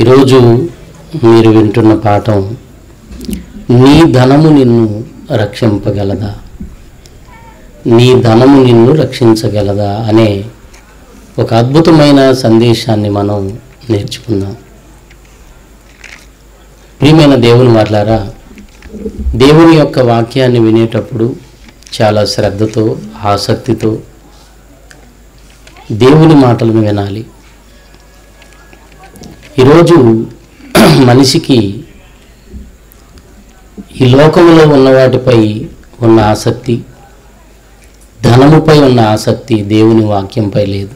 ఈరోజు మీరు వింటున్న పాఠం నీ ధనము నిన్ను రక్షింపగలదా నీ ధనము నిన్ను రక్షించగలదా అనే ఒక అద్భుతమైన సందేశాన్ని మనం నేర్చుకుందాం ప్రియమైన దేవుని మాట్లారా దేవుని యొక్క వాక్యాన్ని వినేటప్పుడు చాలా శ్రద్ధతో ఆసక్తితో దేవుని మాటలను వినాలి ఈరోజు మనిషికి ఈ లోకంలో ఉన్న వాటిపై ఉన్న ఆసక్తి ధనముపై ఉన్న ఆసక్తి దేవుని వాక్యంపై లేదు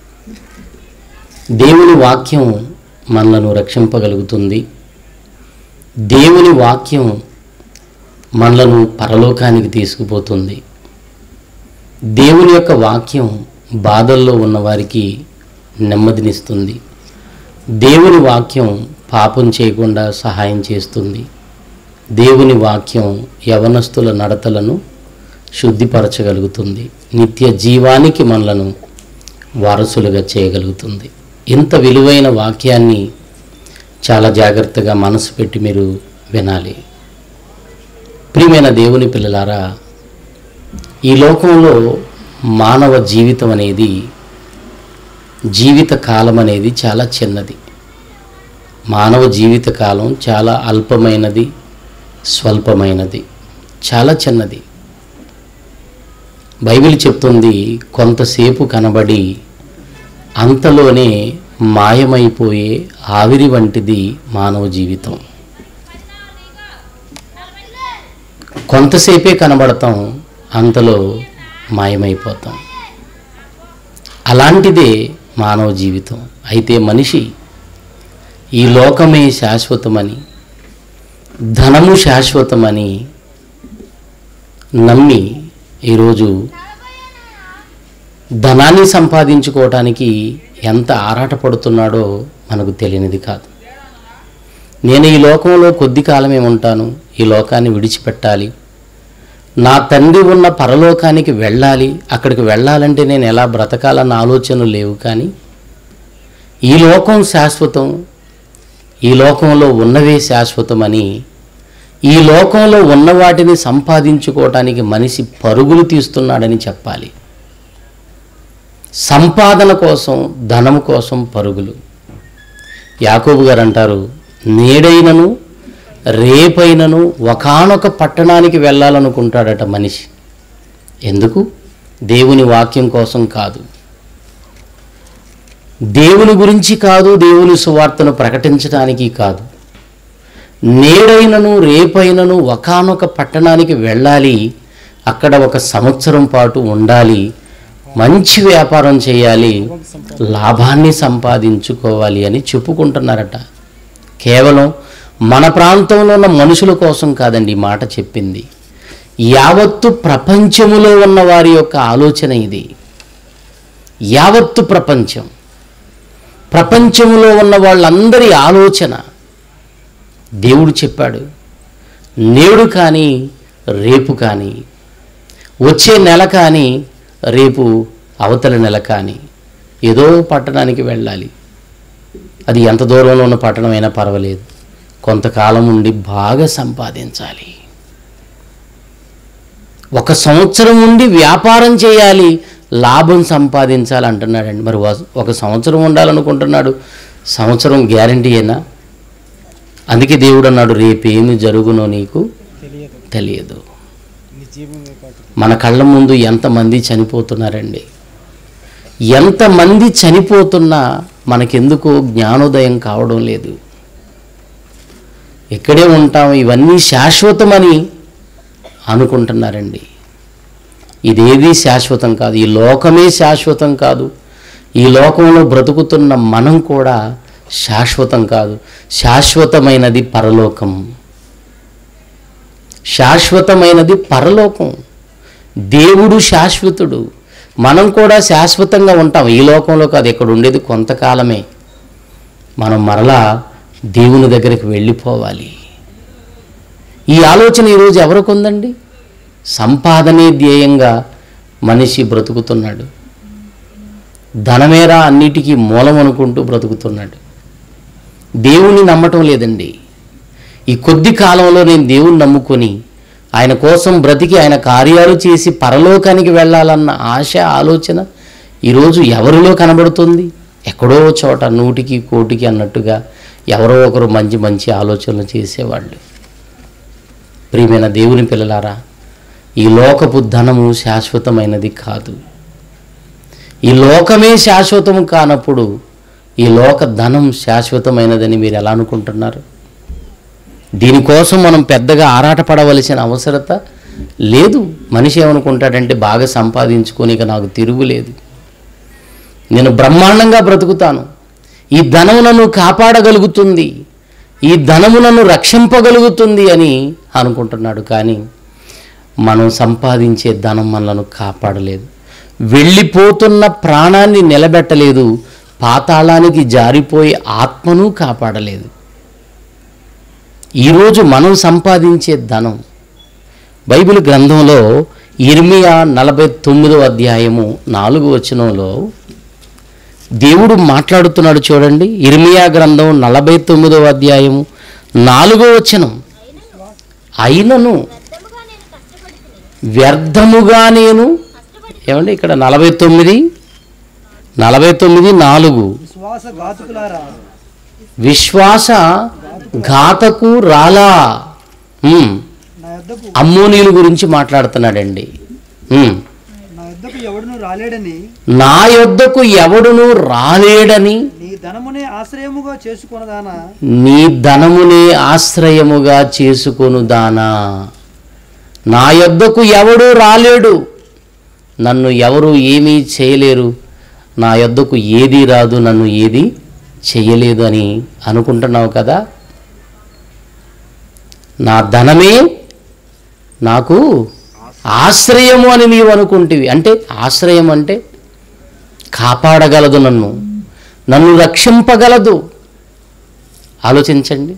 దేవుని వాక్యం మనలను రక్షింపగలుగుతుంది దేవుని వాక్యం మనలను పరలోకానికి తీసుకుపోతుంది దేవుని యొక్క వాక్యం బాధల్లో ఉన్నవారికి నెమ్మదినిస్తుంది దేవుని వాక్యం పాపం చేయకుండా సహాయం చేస్తుంది దేవుని వాక్యం యవనస్తుల నడతలను శుద్ధిపరచగలుగుతుంది నిత్య జీవానికి మనలను వారసులుగా చేయగలుగుతుంది ఇంత విలువైన వాక్యాన్ని చాలా జాగ్రత్తగా మనసు పెట్టి మీరు వినాలి ప్రియమైన దేవుని పిల్లలారా ఈ లోకంలో మానవ జీవితం అనేది జీవిత కాలం అనేది చాలా చిన్నది మానవ జీవిత కాలం చాలా అల్పమైనది స్వల్పమైనది చాలా చిన్నది బైబిల్ చెప్తుంది కొంతసేపు కనబడి అంతలోనే మాయమైపోయే ఆవిరి వంటిది మానవ జీవితం కొంతసేపే కనబడతాం అంతలో మాయమైపోతాం అలాంటిదే మానవ జీవితం అయితే మనిషి ఈ లోకమే శాశ్వతమని ధనము శాశ్వతమని నమ్మి ఈరోజు ధనాన్ని సంపాదించుకోవటానికి ఎంత ఆరాటపడుతున్నాడో మనకు తెలియనిది కాదు నేను ఈ లోకంలో కొద్ది కాలమే ఉంటాను ఈ లోకాన్ని విడిచిపెట్టాలి నా తండ్రి ఉన్న పరలోకానికి వెళ్ళాలి అక్కడికి వెళ్ళాలంటే నేను ఎలా బ్రతకాలన్న ఆలోచనలు లేవు కానీ ఈ లోకం శాశ్వతం ఈ లోకంలో ఉన్నవే శాశ్వతమని ఈ లోకంలో ఉన్న వాటిని సంపాదించుకోవటానికి మనిషి పరుగులు తీస్తున్నాడని చెప్పాలి సంపాదన కోసం ధనము కోసం పరుగులు యాకోబు గారు అంటారు నేడైనను రేపైనను ఒకానొక పట్టణానికి వెళ్ళాలనుకుంటాడట మనిషి ఎందుకు దేవుని వాక్యం కోసం కాదు దేవుని గురించి కాదు దేవుని సువార్తను ప్రకటించడానికి కాదు నేడైనను రేపైనను ఒకానొక పట్టణానికి వెళ్ళాలి అక్కడ ఒక సంవత్సరం పాటు ఉండాలి మంచి వ్యాపారం చేయాలి లాభాన్ని సంపాదించుకోవాలి అని చెప్పుకుంటున్నారట కేవలం మన ప్రాంతంలో ఉన్న మనుషుల కోసం కాదండి ఈ మాట చెప్పింది యావత్తు ప్రపంచములో ఉన్న వారి యొక్క ఆలోచన ఇది యావత్తు ప్రపంచం ప్రపంచంలో ఉన్న వాళ్ళందరి ఆలోచన దేవుడు చెప్పాడు నేడు కానీ రేపు కానీ వచ్చే నెల కానీ రేపు అవతల నెల కానీ ఏదో పట్టణానికి వెళ్ళాలి అది ఎంత దూరంలో ఉన్న పట్టణం అయినా పర్వాలేదు కొంతకాలం ఉండి బాగా సంపాదించాలి ఒక సంవత్సరం ఉండి వ్యాపారం చేయాలి లాభం సంపాదించాలి అంటున్నాడండి మరి వ- ఒక సంవత్సరం ఉండాలనుకుంటున్నాడు సంవత్సరం గ్యారంటీ అయినా అందుకే దేవుడు అన్నాడు రేపేమి జరుగునో నీకు తెలియదు తెలియదు నీ జీవమే కాదు మన కళ్ళ ముందు ఎంతమంది చనిపోతున్నారండి ఎంతమంది చనిపోతున్నా మనకెందుకో జ్ఞానోదయం కావడం లేదు ఇక్కడే ఉంటాం ఇవన్నీ శాశ్వతమని అనుకుంటున్నారండి ఇదేది శాశ్వతం కాదు ఈ లోకమే శాశ్వతం కాదు ఈ లోకంలో బ్రతుకుతున్న మనం కూడా శాశ్వతం కాదు శాశ్వతమైనది పరలోకం శాశ్వతమైనది పరలోకం దేవుడు శాశ్వతుడు మనం కూడా శాశ్వతంగా ఉంటాం ఈ లోకంలో కాదు ఇక్కడ ఉండేది కొంతకాలమే మనం మరలా దేవుని దగ్గరికి వెళ్ళిపోవాలి ఈ ఆలోచన ఈరోజు ఎవరికి ఉందండి సంపాదనే ధ్యేయంగా మనిషి బ్రతుకుతున్నాడు ధనమేరా అన్నిటికీ మూలం అనుకుంటూ బ్రతుకుతున్నాడు దేవుణ్ణి నమ్మటం లేదండి ఈ కొద్ది కాలంలో నేను దేవుణ్ణి నమ్ముకొని ఆయన కోసం బ్రతికి ఆయన కార్యాలు చేసి పరలోకానికి వెళ్ళాలన్న ఆశ ఆలోచన ఈరోజు ఎవరిలో కనబడుతుంది ఎక్కడో చోట నూటికి కోటికి అన్నట్టుగా ఎవరో ఒకరు మంచి మంచి ఆలోచనలు చేసేవాళ్ళు ప్రియమైన దేవుని పిల్లలారా ఈ లోకపు ధనము శాశ్వతమైనది కాదు ఈ లోకమే శాశ్వతం కానప్పుడు ఈ లోక ధనం శాశ్వతమైనదని మీరు ఎలా అనుకుంటున్నారు దీనికోసం మనం పెద్దగా ఆరాటపడవలసిన అవసరత లేదు మనిషి ఏమనుకుంటాడంటే బాగా సంపాదించుకొని ఇక నాకు తిరుగులేదు నేను బ్రహ్మాండంగా బ్రతుకుతాను ఈ ధనము నన్ను కాపాడగలుగుతుంది ఈ ధనము నన్ను రక్షింపగలుగుతుంది అని అనుకుంటున్నాడు కానీ మనం సంపాదించే ధనం మనలను కాపాడలేదు వెళ్ళిపోతున్న ప్రాణాన్ని నిలబెట్టలేదు పాతాళానికి జారిపోయే ఆత్మను కాపాడలేదు ఈరోజు మనం సంపాదించే ధనం బైబిల్ గ్రంథంలో ఇర్మియా నలభై తొమ్మిదో అధ్యాయము నాలుగు వచనంలో దేవుడు మాట్లాడుతున్నాడు చూడండి ఇర్మియా గ్రంథం నలభై తొమ్మిదవ అధ్యాయము నాలుగో వచనం అయినను వ్యర్థముగా నేను ఏమండి ఇక్కడ నలభై తొమ్మిది నలభై తొమ్మిది నాలుగు విశ్వాస ఘాతుకులారా విశ్వాస ఘాతకు రాలా ఉమ్, నా యొద్దకు అమ్మోనీయుల గురించి మాట్లాడుతున్నాడండి ఉమ్, నా యొద్దకు ఎవడును రాలేడని నా యొద్దకు ఎవడును రాలేడని నీ ధనమునే ఆశ్రయముగా చేసుకొనదానా నీ ధనమునే ఆశ్రయముగా చేసుకొను దానా నా యొద్దకు ఎవడు రాలేడు నన్ను ఎవరు ఏమీ చేయలేరు నా యొద్దకు ఏది రాదు నన్ను ఏది చేయలేదు అని అనుకుంటున్నావు కదా నా ధనమే నాకు ఆశ్రయము అని నీవు అనుకుంటివి అంటే ఆశ్రయం అంటే కాపాడగలదు నన్ను నన్ను రక్షింపగలదు ఆలోచించండి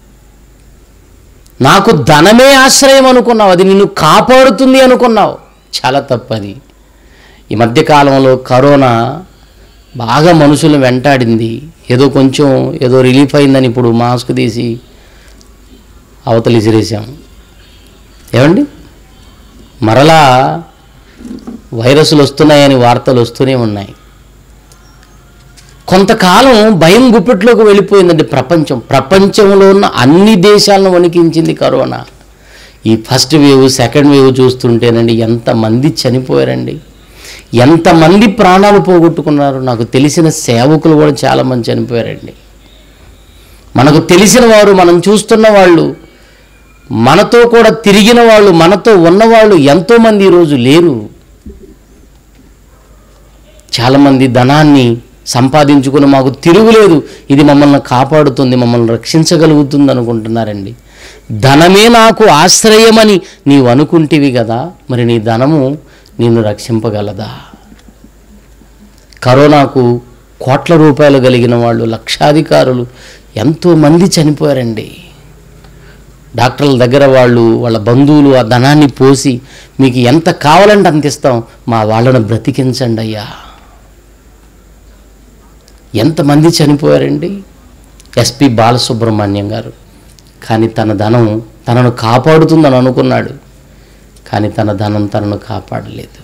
నాకు ధనమే ఆశ్రయం అనుకున్నావు అది నిన్ను కాపాడుతుంది అనుకున్నావు చాలా తప్పది ఈ మధ్యకాలంలో కరోనా బాగా మనుషులను వెంటాడింది ఏదో కొంచెం ఏదో రిలీఫ్ అయిందని ఇప్పుడు మాస్క్ తీసి అవతలి విసిరేసాం ఏమండి మరలా వైరస్లు వస్తున్నాయని వార్తలు వస్తూనే ఉన్నాయి కొంతకాలం భయం గుప్పెట్లోకి వెళ్ళిపోయిందండి ప్రపంచం ప్రపంచంలో ఉన్న అన్ని దేశాలను వణికించింది కరోనా ఈ ఫస్ట్ వేవ్ సెకండ్ వేవ్ చూస్తుంటేనండి ఎంతమంది చనిపోయారండి ఎంతమంది ప్రాణాలు పోగొట్టుకున్నారు నాకు తెలిసిన సేవకులు కూడా చాలామంది చనిపోయారండి మనకు తెలిసిన వారు మనం చూస్తున్న వాళ్ళు మనతో కూడా తిరిగిన వాళ్ళు మనతో ఉన్నవాళ్ళు ఎంతోమంది ఈరోజు లేరు చాలామంది ధనాన్ని సంపాదించుకుని మాకు తిరుగులేదు ఇది మమ్మల్ని కాపాడుతుంది మమ్మల్ని రక్షించగలుగుతుంది అనుకుంటున్నారండి ధనమే నాకు ఆశ్రయమని నీవు అనుకుంటివి కదా మరి నీ ధనము నిన్ను రక్షింపగలదా కరోనాకు కోట్ల రూపాయలు కలిగిన వాళ్ళు లక్షాధికారులు ఎంతోమంది చనిపోయారండి డాక్టర్ల దగ్గర వాళ్ళు వాళ్ళ బంధువులు ఆ ధనాన్ని పోసి మీకు ఎంత కావాలంటే అంత ఇస్తాం మా వాళ్ళను బ్రతికించండి అయ్యా ఎంతమంది చనిపోయారండి ఎస్పి బాలసుబ్రహ్మణ్యం గారు కానీ తన ధనం తనను కాపాడుతుందని అనుకున్నాడు కానీ తన ధనం తనను కాపాడలేదు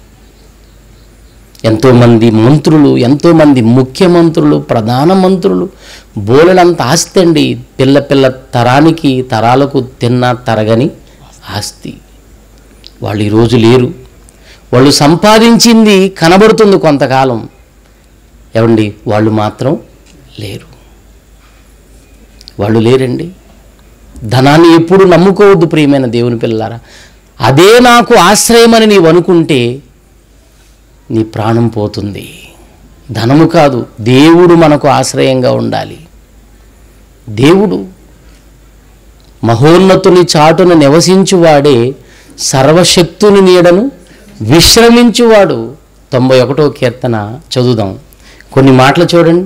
ఎంతోమంది మంత్రులు ఎంతోమంది ముఖ్యమంత్రులు ప్రధానమంత్రులు బోలెడంత ఆస్తి అండి పిల్ల పిల్ల తరానికి తరాలకు తిన్న తరగని ఆస్తి వాళ్ళు ఈరోజు లేరు వాళ్ళు సంపాదించింది కనబడుతుంది కొంతకాలం ఏమండి వాళ్ళు మాత్రం లేరు వాళ్ళు లేరండి ధనాన్ని ఎప్పుడు నమ్ముకోవద్దు ప్రియమైన దేవుని పిల్లారా అదే నాకు ఆశ్రయమని నీవు అనుకుంటే నీ ప్రాణం పోతుంది ధనము కాదు దేవుడు మనకు ఆశ్రయంగా ఉండాలి దేవుడు మహోన్నతుని చాటున నివసించువాడే సర్వశక్తుని నీడను విశ్రమించువాడు తొంభై ఒకటో కీర్తన చదువుదాం కొన్ని మాటలు చూడండి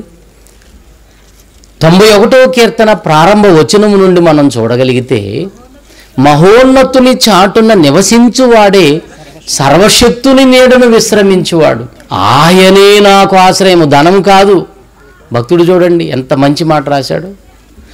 తొంభై ఒకటో కీర్తన ప్రారంభ వచనము నుండి మనం చూడగలిగితే మహోన్నతుని చాటున నివసించువాడే సర్వశక్తుని నీడను విశ్రమించువాడు ఆయనే నాకు ఆశ్రయము ధనం కాదు భక్తుడు చూడండి ఎంత మంచి మాట రాశాడు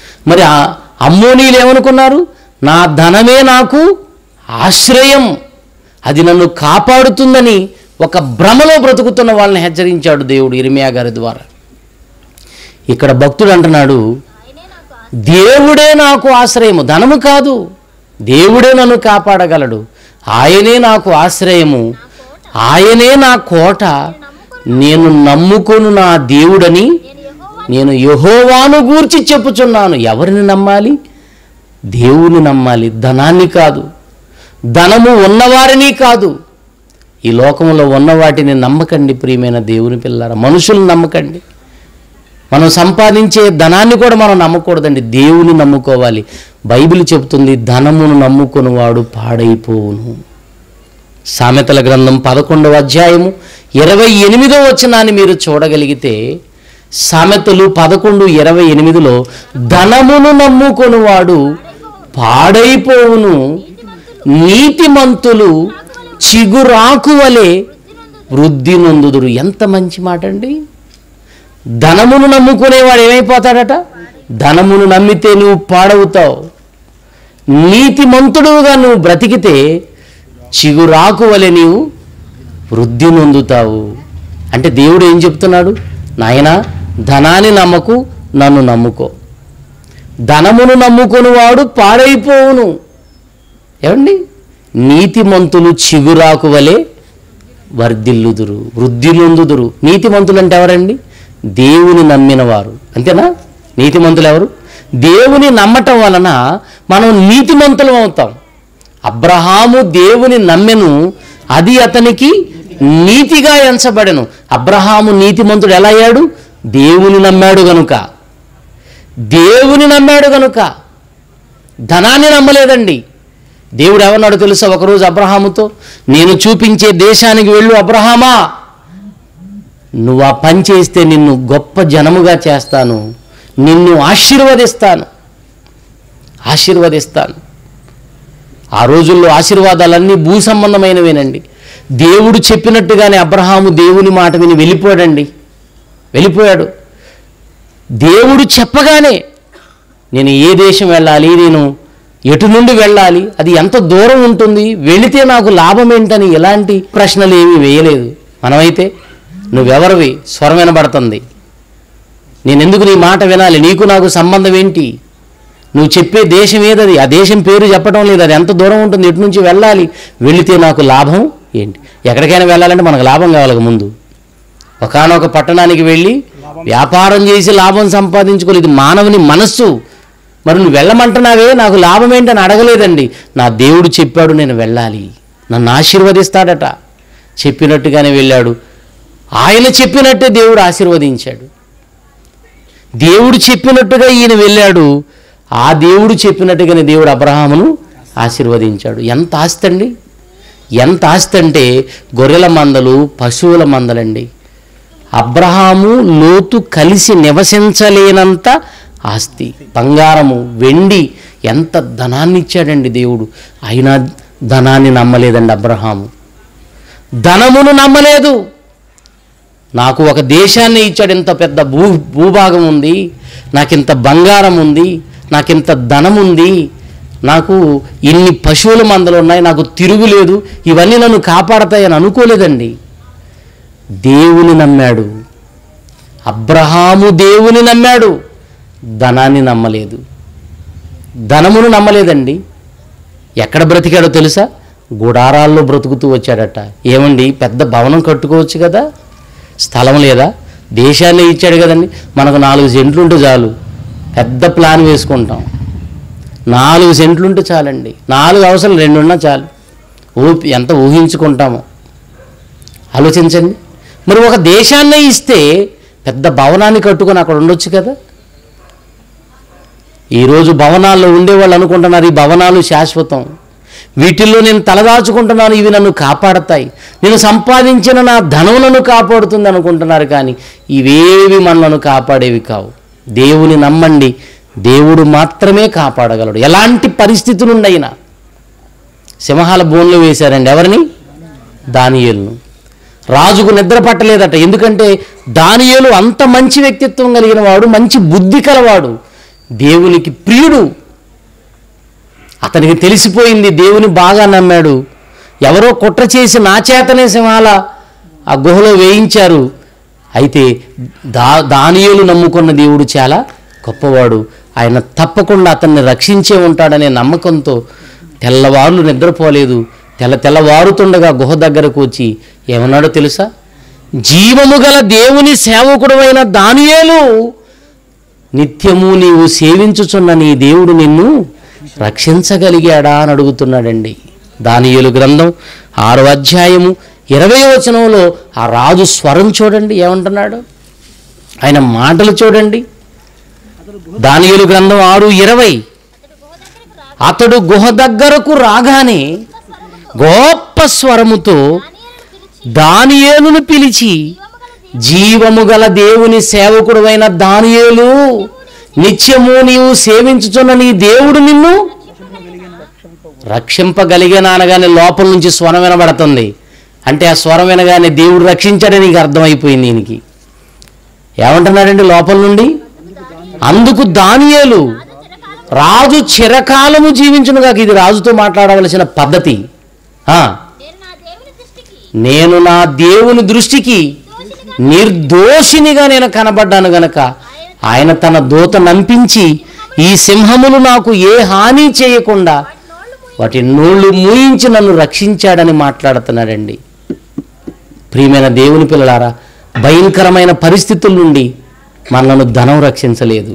మరి ఆ అమ్మోనీలు ఏమనుకున్నారు నా ధనమే నాకు ఆశ్రయం అది నన్ను కాపాడుతుందని ఒక భ్రమలో బ్రతుకుతున్న వాళ్ళని హెచ్చరించాడు దేవుడు ఇరిమియా గారి ద్వారా ఇక్కడ భక్తుడు అంటున్నాడు దేవుడే నాకు ఆశ్రయము ధనము కాదు దేవుడే నన్ను కాపాడగలడు ఆయనే నాకు ఆశ్రయము ఆయనే నా కోట నేను నమ్ముకొను నా దేవుడని నేను యహోవాను గూర్చి చెప్పుచున్నాను ఎవరిని నమ్మాలి దేవుని నమ్మాలి ధనాన్ని కాదు ధనము ఉన్నవారిని కాదు ఈ లోకంలో ఉన్న వాటిని నమ్మకండి ప్రియమైన దేవుని పిల్లర మనుషులను నమ్మకండి మనం సంపాదించే ధనాన్ని కూడా మనం నమ్మకూడదండి దేవుని నమ్ముకోవాలి బైబిల్ చెబుతుంది ధనమును నమ్ముకుని వాడు పాడైపోవును సామెతల గ్రంథం పదకొండవ అధ్యాయము ఇరవై ఎనిమిదో వచనాన్ని మీరు చూడగలిగితే సామెతలు పదకొండు ఇరవై ఎనిమిదిలో ధనమును నమ్ముకొని వాడు పాడైపోవును నీతిమంతులు చిగురాకు వలె వృద్ధి నొందుదురు ఎంత మంచి మాట అండి ధనమును నమ్ముకునేవాడు ఏమైపోతాడట ధనమును నమ్మితే నువ్వు పాడవుతావు నీతిమంతుడుగా నువ్వు బ్రతికితే చిగురాకు వలె నీవు వృద్ధి నొందుతావు అంటే దేవుడు ఏం చెప్తున్నాడు నాయనా ధనాన్ని నమ్మకు నన్ను నమ్ముకో ధనమును నమ్ముకుని వాడు పాడైపోవును ఏమండి నీతిమంతులు చిగురాకు వలె వర్ధిల్లుదురు వృద్ధి నొందుదురు నీతిమంతులు అంటే ఎవరండి దేవుని నమ్మిన వారు అంతేనా నీతిమంతులు ఎవరు దేవుని నమ్మటం వలన మనం నీతిమంతులం అవుతాం అబ్రహాము దేవుని నమ్మెను అది అతనికి నీతిగా ఎంచబడెను అబ్రహాము నీతిమంతుడు ఎలా అయ్యాడు దేవుని నమ్మాడు గనుక దేవుని నమ్మాడు గనుక ధనాన్ని నమ్మలేదండి దేవుడు ఏమన్నాడు తెలుసా ఒకరోజు అబ్రహాముతో నేను చూపించే దేశానికి వెళ్ళు అబ్రహామా నువ్వు ఆ పని చేస్తే నిన్ను గొప్ప జనముగా చేస్తాను నిన్ను ఆశీర్వదిస్తాను ఆశీర్వదిస్తాను ఆ రోజుల్లో ఆశీర్వాదాలన్నీ భూ సంబంధమైనవేనండి దేవుడు చెప్పినట్టుగానే అబ్రహాము దేవుని మాట విని వెళ్ళిపోయాడండి వెళ్ళిపోయాడు దేవుడు చెప్పగానే నేను ఏ దేశం వెళ్ళాలి నేను ఎటు నుండి వెళ్ళాలి అది ఎంత దూరం ఉంటుంది వెళితే నాకు లాభం ఏంటని ఎలాంటి ప్రశ్నలు ఏమీ వేయలేదు మనమైతే నువ్వెవరివి స్వరం వినబడుతుంది నేను ఎందుకు నీ మాట వినాలి నీకు నాకు సంబంధం ఏంటి నువ్వు చెప్పే దేశం ఏదది ఆ దేశం పేరు చెప్పడం లేదు అది ఎంత దూరం ఉంటుంది ఎటు నుంచి వెళ్ళాలి వెళితే నాకు లాభం ఏంటి ఎక్కడికైనా వెళ్ళాలంటే మనకు లాభం కావాలి ముందు ఒకానొక పట్టణానికి వెళ్ళి వ్యాపారం చేసి లాభం సంపాదించుకోలేదు ఇది మానవుని మనస్సు మరి నువ్వు వెళ్ళమంటున్నావే నాకు లాభం ఏంటని అడగలేదండి నా దేవుడు చెప్పాడు నేను వెళ్ళాలి నన్ను ఆశీర్వదిస్తాడట చెప్పినట్టుగానే వెళ్ళాడు ఆయన చెప్పినట్టే దేవుడు ఆశీర్వదించాడు దేవుడు చెప్పినట్టుగా ఈయన వెళ్ళాడు ఆ దేవుడు చెప్పినట్టుగానే దేవుడు అబ్రహామును ఆశీర్వదించాడు ఎంత ఆస్తి అండి ఎంత ఆస్తి అంటే గొర్రెల మందలు పశువుల మందలండి అబ్రహాము లోతు కలిసి నివసించలేనంత ఆస్తి బంగారము వెండి ఎంత ధనాన్ని ఇచ్చాడండి దేవుడు అయినా ధనాన్ని నమ్మలేదండి అబ్రహాము ధనమును నమ్మలేదు నాకు ఒక దేశాన్ని ఇచ్చాడు ఇంత పెద్ద భూ భూభాగం ఉంది నాకింత బంగారం ఉంది నాకింత ధనం ఉంది నాకు ఇన్ని పశువుల మందలు ఉన్నాయి నాకు తిరుగులేదు ఇవన్నీ నన్ను కాపాడతాయని అనుకోలేదండి దేవుని నమ్మాడు అబ్రహాము దేవుని నమ్మాడు ధనాన్ని నమ్మలేదు ధనమును నమ్మలేదండి ఎక్కడ బ్రతికాడో తెలుసా గుడారాల్లో బ్రతుకుతూ వచ్చాడట ఏమండి పెద్ద భవనం కట్టుకోవచ్చు కదా స్థలం లేదా దేశాన్ని ఇచ్చాడు కదండి మనకు నాలుగు సెంట్లు ఉంటే చాలు పెద్ద ప్లాన్ వేసుకుంటాం నాలుగు సెంట్లు ఉంటే చాలండి నాలుగు అవసరం రెండు ఉన్నా చాలు ఊపి ఎంత ఊహించుకుంటామో ఆలోచించండి మరి ఒక దేశాన్నే ఇస్తే పెద్ద భవనాన్ని కట్టుకొని అక్కడ ఉండొచ్చు కదా ఈరోజు భవనాల్లో ఉండేవాళ్ళు అనుకుంటున్నారు ఈ భవనాలు శాశ్వతం వీటిల్లో నేను తలదాచుకుంటున్నాను ఇవి నన్ను కాపాడతాయి నేను సంపాదించిన నా ధనం నన్ను కాపాడుతుంది అనుకుంటున్నారు కానీ ఇవేవి మనలను కాపాడేవి కావు దేవుని నమ్మండి దేవుడు మాత్రమే కాపాడగలడు ఎలాంటి పరిస్థితి నుండైనా సింహాల బోన్లో వేశారండి ఎవరిని దానియేలును రాజుకు నిద్ర పట్టలేదట ఎందుకంటే దానియేలు అంత మంచి వ్యక్తిత్వం కలిగిన వాడు మంచి బుద్ధి కలవాడు దేవునికి ప్రియుడు అతనికి తెలిసిపోయింది దేవుని బాగా నమ్మాడు ఎవరో కుట్ర చేసి నా చేతనే సింహాల ఆ గుహలో వేయించారు అయితే దా దానియేలు నమ్ముకున్న దేవుడు చాలా గొప్పవాడు ఆయన తప్పకుండా అతన్ని రక్షించే ఉంటాడనే నమ్మకంతో తెల్లవారులు నిద్రపోలేదు తెల్ల తెల్లవారుతుండగా గుహ దగ్గరకు వచ్చి ఏమన్నాడో తెలుసా జీవము గల దేవుని సేవకుడమైన దానియేలు నిత్యము నీవు సేవించుచున్న నీ దేవుడు నిన్ను రక్షించగలిగాడా అని అడుగుతున్నాడండి దానియేలు గ్రంథం ఆరో అధ్యాయము ఇరవై వచనంలో ఆ రాజు స్వరం చూడండి ఏమంటున్నాడు ఆయన మాటలు చూడండి దానియేలు గ్రంథం ఆరు ఇరవై అతడు గుహ దగ్గరకు రాగానే గొప్ప స్వరముతో దానియేలును పిలిచి జీవము గల దేవుని సేవకుడువైన దానియేలు నిత్యము నీవు సేవించుచున్న నీ దేవుడు నిన్ను రక్షింపగలిగిన అనగానే లోపల నుంచి స్వరం వినబడుతుంది అంటే ఆ స్వరం వినగానే దేవుడు రక్షించాడని నీకు అర్థమైపోయింది దీనికి ఏమంటున్నాడండి లోపల నుండి అందుకు దానియేలు రాజు చిరకాలము జీవించునుగాక ఇది రాజుతో మాట్లాడవలసిన పద్ధతి ఆ, నేను నా దేవుని దృష్టికి నేను నా దేవుని దృష్టికి నిర్దోషినిగా నేను కనబడ్డాను గనక ఆయన తన దూత నంపించి ఈ సింహములు నాకు ఏ హాని చేయకుండా వాటి నోళ్ళు మూయించి నన్ను రక్షించాడని మాట్లాడుతున్నాడండి ప్రియమైన దేవుని పిల్లలారా భయంకరమైన పరిస్థితుల నుండి మనలను ధనం రక్షించలేదు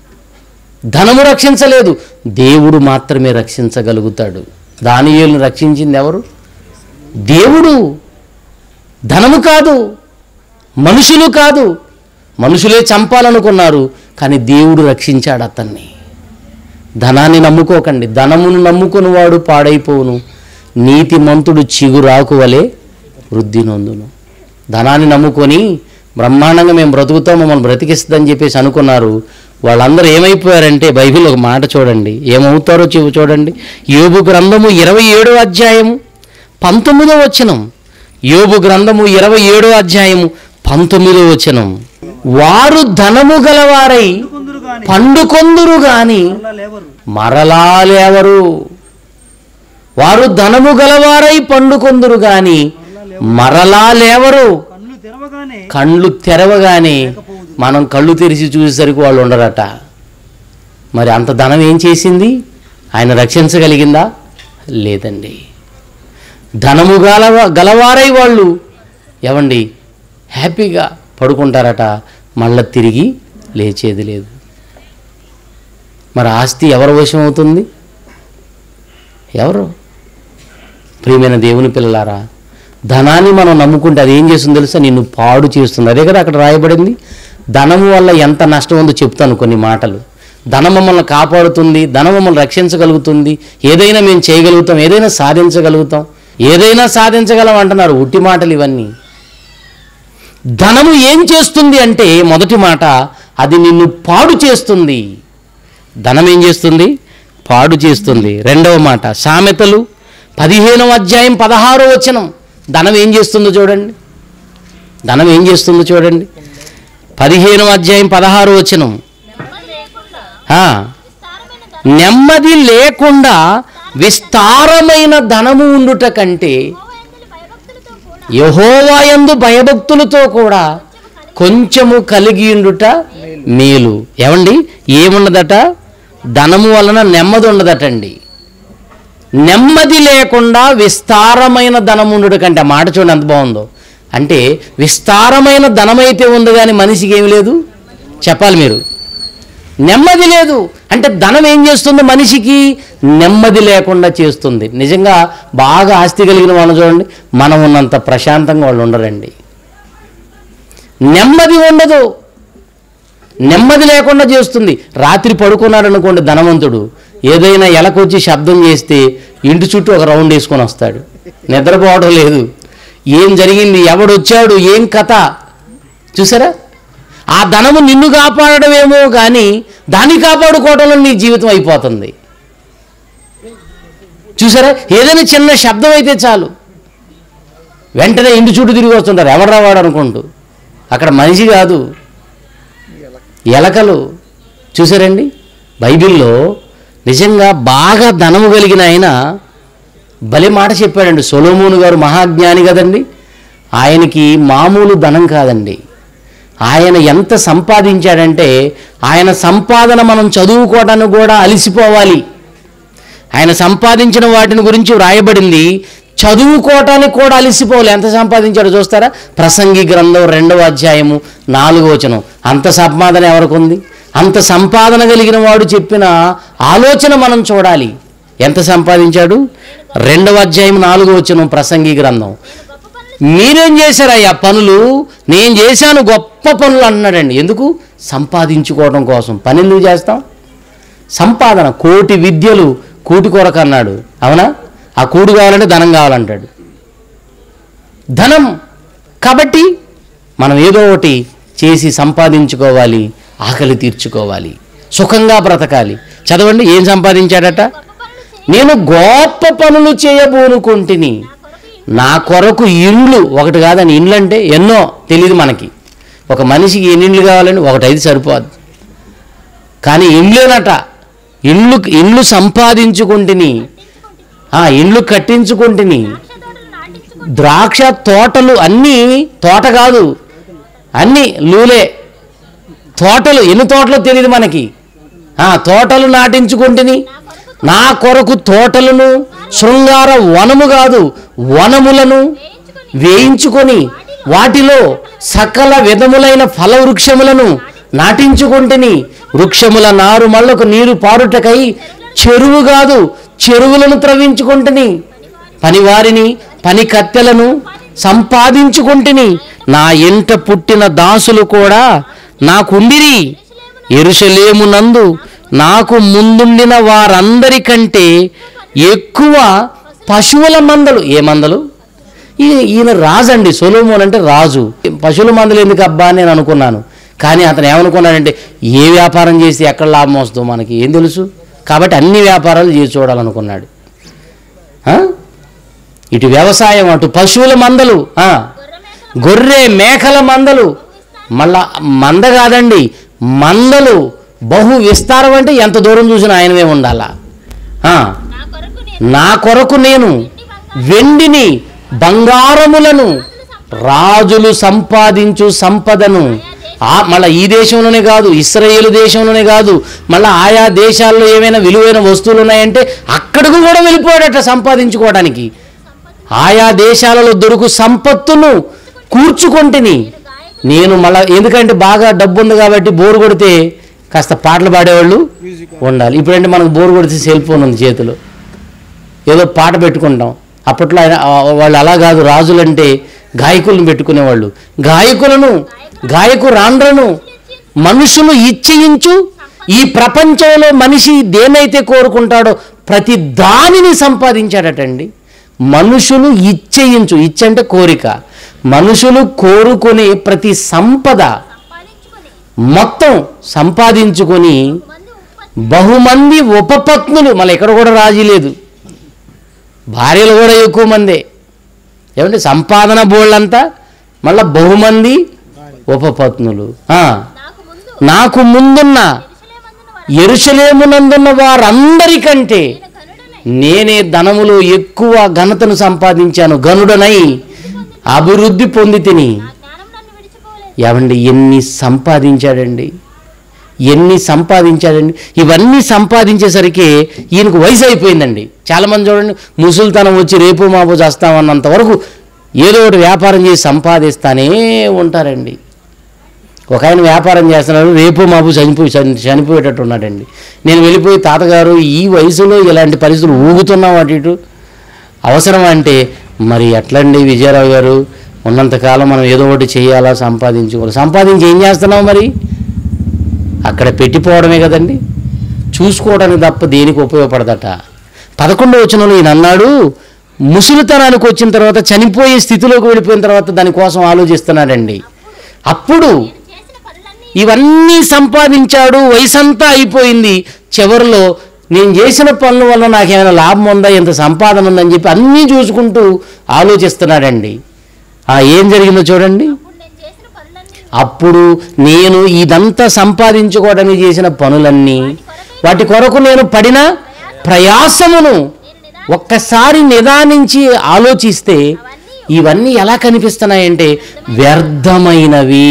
ధనము రక్షించలేదు దేవుడు మాత్రమే రక్షించగలుగుతాడు దానియేలును రక్షించింది ఎవరు దేవుడు ధనము కాదు మనుషులు కాదు మనుషులే చంపాలనుకున్నారు కానీ దేవుడు రక్షించాడు అతన్ని ధనాన్ని నమ్ముకోకండి ధనమును నమ్ముకుని వాడు పాడైపోవును నీతిమంతుడు చిగురాకు వలె వృద్ధి నొందును ధనాన్ని నమ్ముకొని బ్రహ్మాండంగా మేము బ్రతుకుతాం మమ్మల్ని బ్రతికిస్తుందని చెప్పేసి అనుకున్నారు వాళ్ళందరూ ఏమైపోయారంటే బైబిల్ ఒక మాట చూడండి ఏమవుతారో చెవు చూడండి యోబు గ్రంథము ఇరవై ఏడో అధ్యాయము పంతొమ్మిదో వచనం యోబు గ్రంథము ఇరవై ఏడో అధ్యాయము పంతొమ్మిదో వచనం వారు ధనము గలవారై కొందరు గాని పండుకొందురు గాని మరలా లేవరు మరలా లేవరు వారు ధనము గలవారై పండుకొందురు గాని మరలా లేవరు కళ్ళు తెరవగానే కళ్ళు తెరవగానే మనం కళ్ళు తెరిచి చూసేసరికి వాళ్ళు ఉండరట మరి అంత ధనం ఏం చేసింది ఆయన రక్షించగలిగిందా లేదండి ధనము గలవ గలవారై వాళ్ళు ఏమండి హ్యాపీగా పడుకుంటారట మళ్ళా తిరిగి లేచేది లేదు మరి ఆస్తి ఎవరి వశం అవుతుంది ఎవరు ప్రియమైన దేవుని పిల్లలారా ధనాన్ని మనం నమ్ముకుంటే అది ఏం చేస్తుందో తెలుసా నిన్ను పాడు చేస్తుంది అదే కదా అక్కడ రాయబడింది ధనము వల్ల ఎంత నష్టం ఉందో చెప్తాను కొన్ని మాటలు ధనం మమ్మల్ని కాపాడుతుంది ధనం మమ్మల్ని రక్షించగలుగుతుంది ఏదైనా మేము చేయగలుగుతాం ఏదైనా సాధించగలుగుతాం ఏదైనా సాధించగలం అంటున్నారు ఉట్టి మాటలు ఇవన్నీ ధనము ఏం చేస్తుంది అంటే మొదటి మాట అది నిన్ను పాడు చేస్తుంది ధనం ఏం చేస్తుంది పాడు చేస్తుంది రెండవ మాట సామెతలు పదిహేనవ అధ్యాయం పదహారో వచనం ధనం ఏం చేస్తుందో చూడండి ధనం ఏం చేస్తుందో చూడండి పదిహేనవ అధ్యాయం పదహారో వచనం నెమ్మది లేకుండా ఆ, విస్తారమైన ధనం నెమ్మది లేకుండా విస్తారమైన ధనము ఉండుట కంటే యెహోవా యందలి భయభక్తులతో కూడా యహోవాయందు భయభక్తులతో కూడా కొంచెము కలిగి ఉండుట మేలు ఏమండి ఏమున్నదట ధనము వలన నెమ్మది ఉండదటండి నెమ్మది లేకుండా విస్తారమైన ధనం ఉండుట కంటే ఆ మాట చూడండి ఎంత బాగుందో అంటే విస్తారమైన ధనమైతే ఉంది కానీ మనిషికి ఏమి లేదు చెప్పాలి మీరు నెమ్మది లేదు అంటే ధనం ఏం చేస్తుంది మనిషికి నెమ్మది లేకుండా చేస్తుంది నిజంగా బాగా ఆస్తి కలిగిన వాళ్ళని చూడండి మనం ఉన్నంత ప్రశాంతంగా వాళ్ళు ఉండరండి నెమ్మది ఉండదు నెమ్మది లేకుండా చేస్తుంది రాత్రి పడుకున్నాడు అనుకోండి ధనవంతుడు ఏదైనా ఎలకొచ్చి శబ్దం చేస్తే ఇంటి చుట్టూ ఒక రౌండ్ వేసుకొని వస్తాడు నిద్రపోవడం లేదు ఏం జరిగింది ఎవడొచ్చాడు ఏం కథ చూసారా ఆ ధనము నిన్ను కాపాడడమేమో కానీ దాన్ని కాపాడుకోవడంలో నీ జీవితం అయిపోతుంది చూసారా ఏదైనా చిన్న శబ్దం అయితే చాలు వెంటనే ఇంటి చుట్టూ తిరిగి వస్తుంటారు ఎవడు రావాడు అనుకుంటూ అక్కడ మనిషి కాదు ఎలకలు చూసారండి బైబిల్లో నిజంగా బాగా ధనము కలిగిన ఆయన భలే మాట చెప్పాడండి సొలోమోను గారు మహాజ్ఞాని కదండి ఆయనకి మామూలు ధనం కాదండి ఆయన ఎంత సంపాదించాడంటే ఆయన సంపాదన మనం చదువుకోవడానికి కూడా అలసిపోవాలి ఆయన సంపాదించిన వాటిని గురించి వ్రాయబడింది చదువుకోవటానికి కూడా అలసిపోవాలి ఎంత సంపాదించాడో చూస్తారా ప్రసంగి గ్రంథం రెండవ అధ్యాయము నాలుగో వచనం అంత సంపాదన ఎవరికి ఉంది అంత సంపాదన కలిగిన వాడు చెప్పిన ఆలోచన మనం చూడాలి ఎంత సంపాదించాడు రెండవ అధ్యాయం నాలుగో వచనం ప్రసంగి గ్రంథం గొప్ప పనులు మీరేం చేశారయ్యా పనులు నేను చేశాను గొప్ప పనులు అన్నాడండి ఎందుకు సంపాదించుకోవడం కోసం పని ఎందుకు చేస్తాం సంపాదన కోటి విద్యలు కూటి కొరకు అన్నాడు అవునా ఆ కూడు కావాలంటే ధనం కావాలంటాడు ధనం కాబట్టి మనం ఏదో ఒకటి చేసి సంపాదించుకోవాలి ఆకలి తీర్చుకోవాలి సుఖంగా బ్రతకాలి చదవండి ఏం సంపాదించాడట నేను గొప్ప పనులు చేయబోనుకుంటుని నా కొరకు ఇండ్లు ఒకటి కాదని ఇండ్లు అంటే ఎన్నో తెలియదు మనకి ఒక మనిషికి ఎన్ని ఇండ్లు కావాలని ఒకటి అయితే సరిపోదు కానీ ఇండ్లేనట ఇండ్లు ఇండ్లు సంపాదించుకుంటుని ఆ ఇండ్లు కట్టించుకుంటుని ద్రాక్ష తోటలు నాటించుకుంటూ ద్రాక్ష తోటలు అన్నీ తోట కాదు అన్నీ లూలే తోటలు ఎన్ని తోటలో తెలియదు మనకి ఆ తోటలు నాటించుకుంటుని నా కొరకు తోటలను శృంగార వనము కాదు వనములను వేయించుకొని వాటిలో సకల విధములైన ఫల వృక్షములను నాటించుకుంటుని వృక్షముల నారు మళ్ళకు నీరు పారుటకై చెరువు కాదు చెరువులను త్రవించుకుంటుని పనివారిని పని కత్తెలను సంపాదించుకుంటుని నా ఇంట పుట్టిన దాసులు కూడా నాకుండిరి ఎరుసలేమునందు నాకు ముందుండిన వారందరికంటే ఎక్కువ పశువుల మందలు ఏ మందలు ఈ- ఈయన రాజు అండి సొలోమోన్ అంటే రాజు పశువుల మందలు ఎందుకు అబ్బా అని నేను అనుకున్నాను కానీ అతను ఏమనుకున్నాడంటే ఏ వ్యాపారం చేసి ఎక్కడ లాభం వస్తుందో మనకి ఏం తెలుసు కాబట్టి అన్ని వ్యాపారాలు చేసి చూడాలనుకున్నాడు ఆ? ఇటు వ్యవసాయం అటు పశువుల మందలు ఆ. గొర్రె మేకల మందలు మళ్ళా మంద కాదండి మందలు బహు విస్తారం అంటే ఎంత దూరం చూసినా ఆయనవే ఉండాలా ఆ. నా కొరకు నేను నా కొరకు నేను వెండిని బంగారములను రాజులు సంపాదించు సంపదను ఆ మళ్ళీ ఈ దేశంలోనే కాదు ఇస్రాయేల్ దేశంలోనే కాదు మళ్ళీ ఆయా దేశాల్లో ఏమైనా విలువైన వస్తువులు ఉన్నాయంటే అక్కడికి కూడా వెళ్ళిపోయాడట సంపాదించుకోవడానికి ఆయా దేశాలలో దొరుకు సంపత్తును కూర్చుకొంటిని నేను మళ్ళా ఎందుకంటే బాగా డబ్బు ఉంది కాబట్టి బోరు కొడితే కాస్త పాటలు పాడేవాళ్ళు ఉండాలి ఇప్పుడంటే మనకు బోరు కొడితే సెల్ ఫోన్ ఉంది చేతిలో ఏదో పాట పెట్టుకుంటాం అప్పట్లో ఆయన ఆ, వాళ్ళు అలా కాదు రాజులంటే గాయకులను పెట్టుకునేవాళ్ళు గాయకులను గాయకురాండ్రను మనుషులు ఇచ్చయించు ఈ ప్రపంచంలో మనిషి దేనైతే కోరుకుంటాడో ప్రతి దానిని సంపాదించాడటండి మనుషులు ఇచ్చయించు ఇచ్చ అంటే కోరిక మనుషులు కోరుకునే ప్రతి సంపద సంపాదించుకొని మొత్తం సంపాదించుకొని మంది ఉత్పత్తి బహుమంది ఉపపత్నులు మళ్ళీ ఎక్కడ కూడా రాజీ లేదు భార్యలు కూడా ఎక్కువ మందే ఏమంటే సంపాదన బోళ్ళంతా మళ్ళా బహుమంది ఉపపత్నులు ఆ, నాకు ముందు నాకు ముందున్న ఎరుసలేమందున వారు ఎరుసలేమునందున్న వారందరికంటే నేను కనుడనై నేనే ధనములో ఎక్కువ ఘనతను సంపాదించాను గనుడనై అభివృద్ధి పొంది తిని నా జ్ఞానం నన్ను విడిచిపోలేదు ఏమండి ఎన్ని సంపాదించాడండి ఎన్ని సంపాదించాడండి ఇవన్నీ సంపాదించేసరికి ఈయనకు వయసు అయిపోయిందండి చాలామంది చూడండి ముసలితనం వచ్చి రేపు మాపు చేస్తామన్నంత వరకు ఏదో ఒకటి వ్యాపారం చేసి సంపాదిస్తానే ఉంటారండి ఒక ఆయన వ్యాపారం చేస్తున్నాడు రేపు మాపు చనిపోయి చని- చనిపోయేటట్టు ఉన్నాడండి నేను వెళ్ళిపోయి తాతగారు ఈ వయసులో ఇలాంటి పరిస్థితులు ఊగుతున్నాం అటు ఇటు అవసరం అంటే మరి ఎట్లండి విజయరావు గారు ఉన్నంతకాలం మనం ఏదో ఒకటి చేయాలా సంపాదించుకోవాలి సంపాదించి ఏం చేస్తున్నాం మరి అక్కడ పెట్టిపోవడమే కదండి చూసుకోవడానికి తప్ప దేనికి ఉపయోగపడదట పదకొండో వచనంలో ఈయన అన్నాడు ముసలితనానికి వచ్చిన తర్వాత చనిపోయే స్థితిలోకి వెళ్ళిపోయిన తర్వాత దానికోసం ఆలోచిస్తున్నాడండి అప్పుడు నేను చేసిన పనులన్నీ ఇవన్నీ సంపాదించాడు వయసంతా అయిపోయింది చివరిలో నేను చేసిన పనుల వల్ల నాకేమైనా లాభం ఉందా ఎంత సంపాదన ఉందని చెప్పి అన్నీ చూసుకుంటూ ఆలోచిస్తున్నాడండి ఆ ఏం జరిగిందో చూడండి అప్పుడు నేను చేసిన పనులన్నీ అప్పుడు నేను ఇదంతా సంపాదించుకోవడానికి చేసిన పనులన్నీ వాటి కొరకు నేను పడిన ప్రయాసమును ఒక్కసారి నిదానించి ఆలోచిస్తే ఇవన్నీ ఎలా కనిపిస్తున్నాయంటే వ్యర్థమైనవి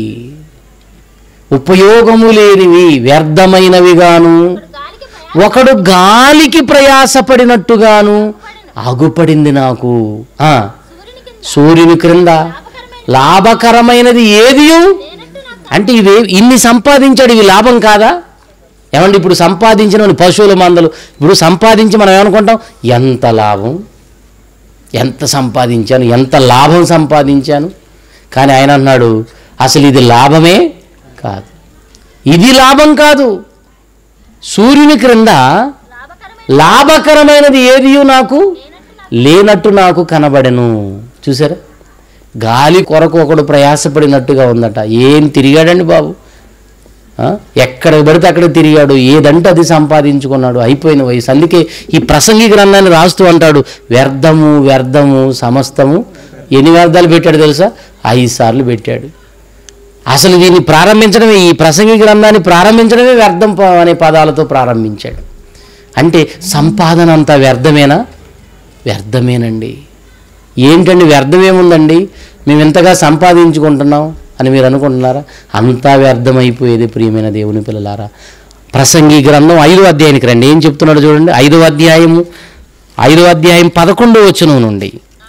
ఉపయోగము లేనివి వ్యర్థమైనవిగాను గాలికి ప్రయాణ ఒకడు గాలికి ప్రయాసపడినట్టుగాను ఆగుపడింది నాకు ఆ, సూర్యుని కింద సూర్యుని క్రింద లాభకరమైనది ఏది లేనట్టు నాకు అంటే ఇవి ఇన్ని సంపాదించాడు ఇవి లాభం కాదా ఏమండి ఇప్పుడు సంపాదించిన పశువుల మందలు ఇప్పుడు సంపాదించి మనం ఏమనుకుంటాం ఎంత లాభం ఎంత సంపాదించాను ఎంత లాభం సంపాదించాను కానీ ఆయన అన్నాడు అసలు ఇది లాభమే కాదు ఇది లాభం కాదు సూర్యుని క్రింద లాభకరమైన లాభకరమైనది ఏది నాకు లేనట్టు నాకు కనబడెను చూసారా గాలి కొరకు ఒకడు ప్రయాసపడినట్టుగా ఉందట ఏం తిరిగాడండి బాబు ఆ? ఎక్కడ పడితే అక్కడ తిరిగాడు ఏదంటే అది సంపాదించుకున్నాడు అయిపోయిన వయసు అందుకే ఈ ప్రసంగి గ్రంథాన్ని రాస్తూ అంటాడు వ్యర్థము వ్యర్థము సమస్తము ఎన్ని వ్యర్థాలు పెట్టాడు తెలుసా ఐదు సార్లు పెట్టాడు అసలు దీన్ని ప్రారంభించడమే ఈ ప్రసంగి గ్రంథాన్ని ప్రారంభించడమే వ్యర్థం ప- అనే పదాలతో ప్రారంభించాడు అంటే సంపాదన అంతా వ్యర్థమేనా వ్యర్థమేనండి ఏంటండి వ్యర్థమేముందండి మేము ఇంతగా సంపాదించుకుంటున్నాం అని మీరు అనుకుంటున్నారా అంతా వ్యర్థమైపోయేది ప్రియమైన దేవుని పిల్లలారా ప్రసంగి గ్రంథం ఐదో అధ్యాయానికి రండి ఏం చెప్తున్నాడు చూడండి ఐదో అధ్యాయము ఐదో అధ్యాయం పదకొండో వచనం నుండి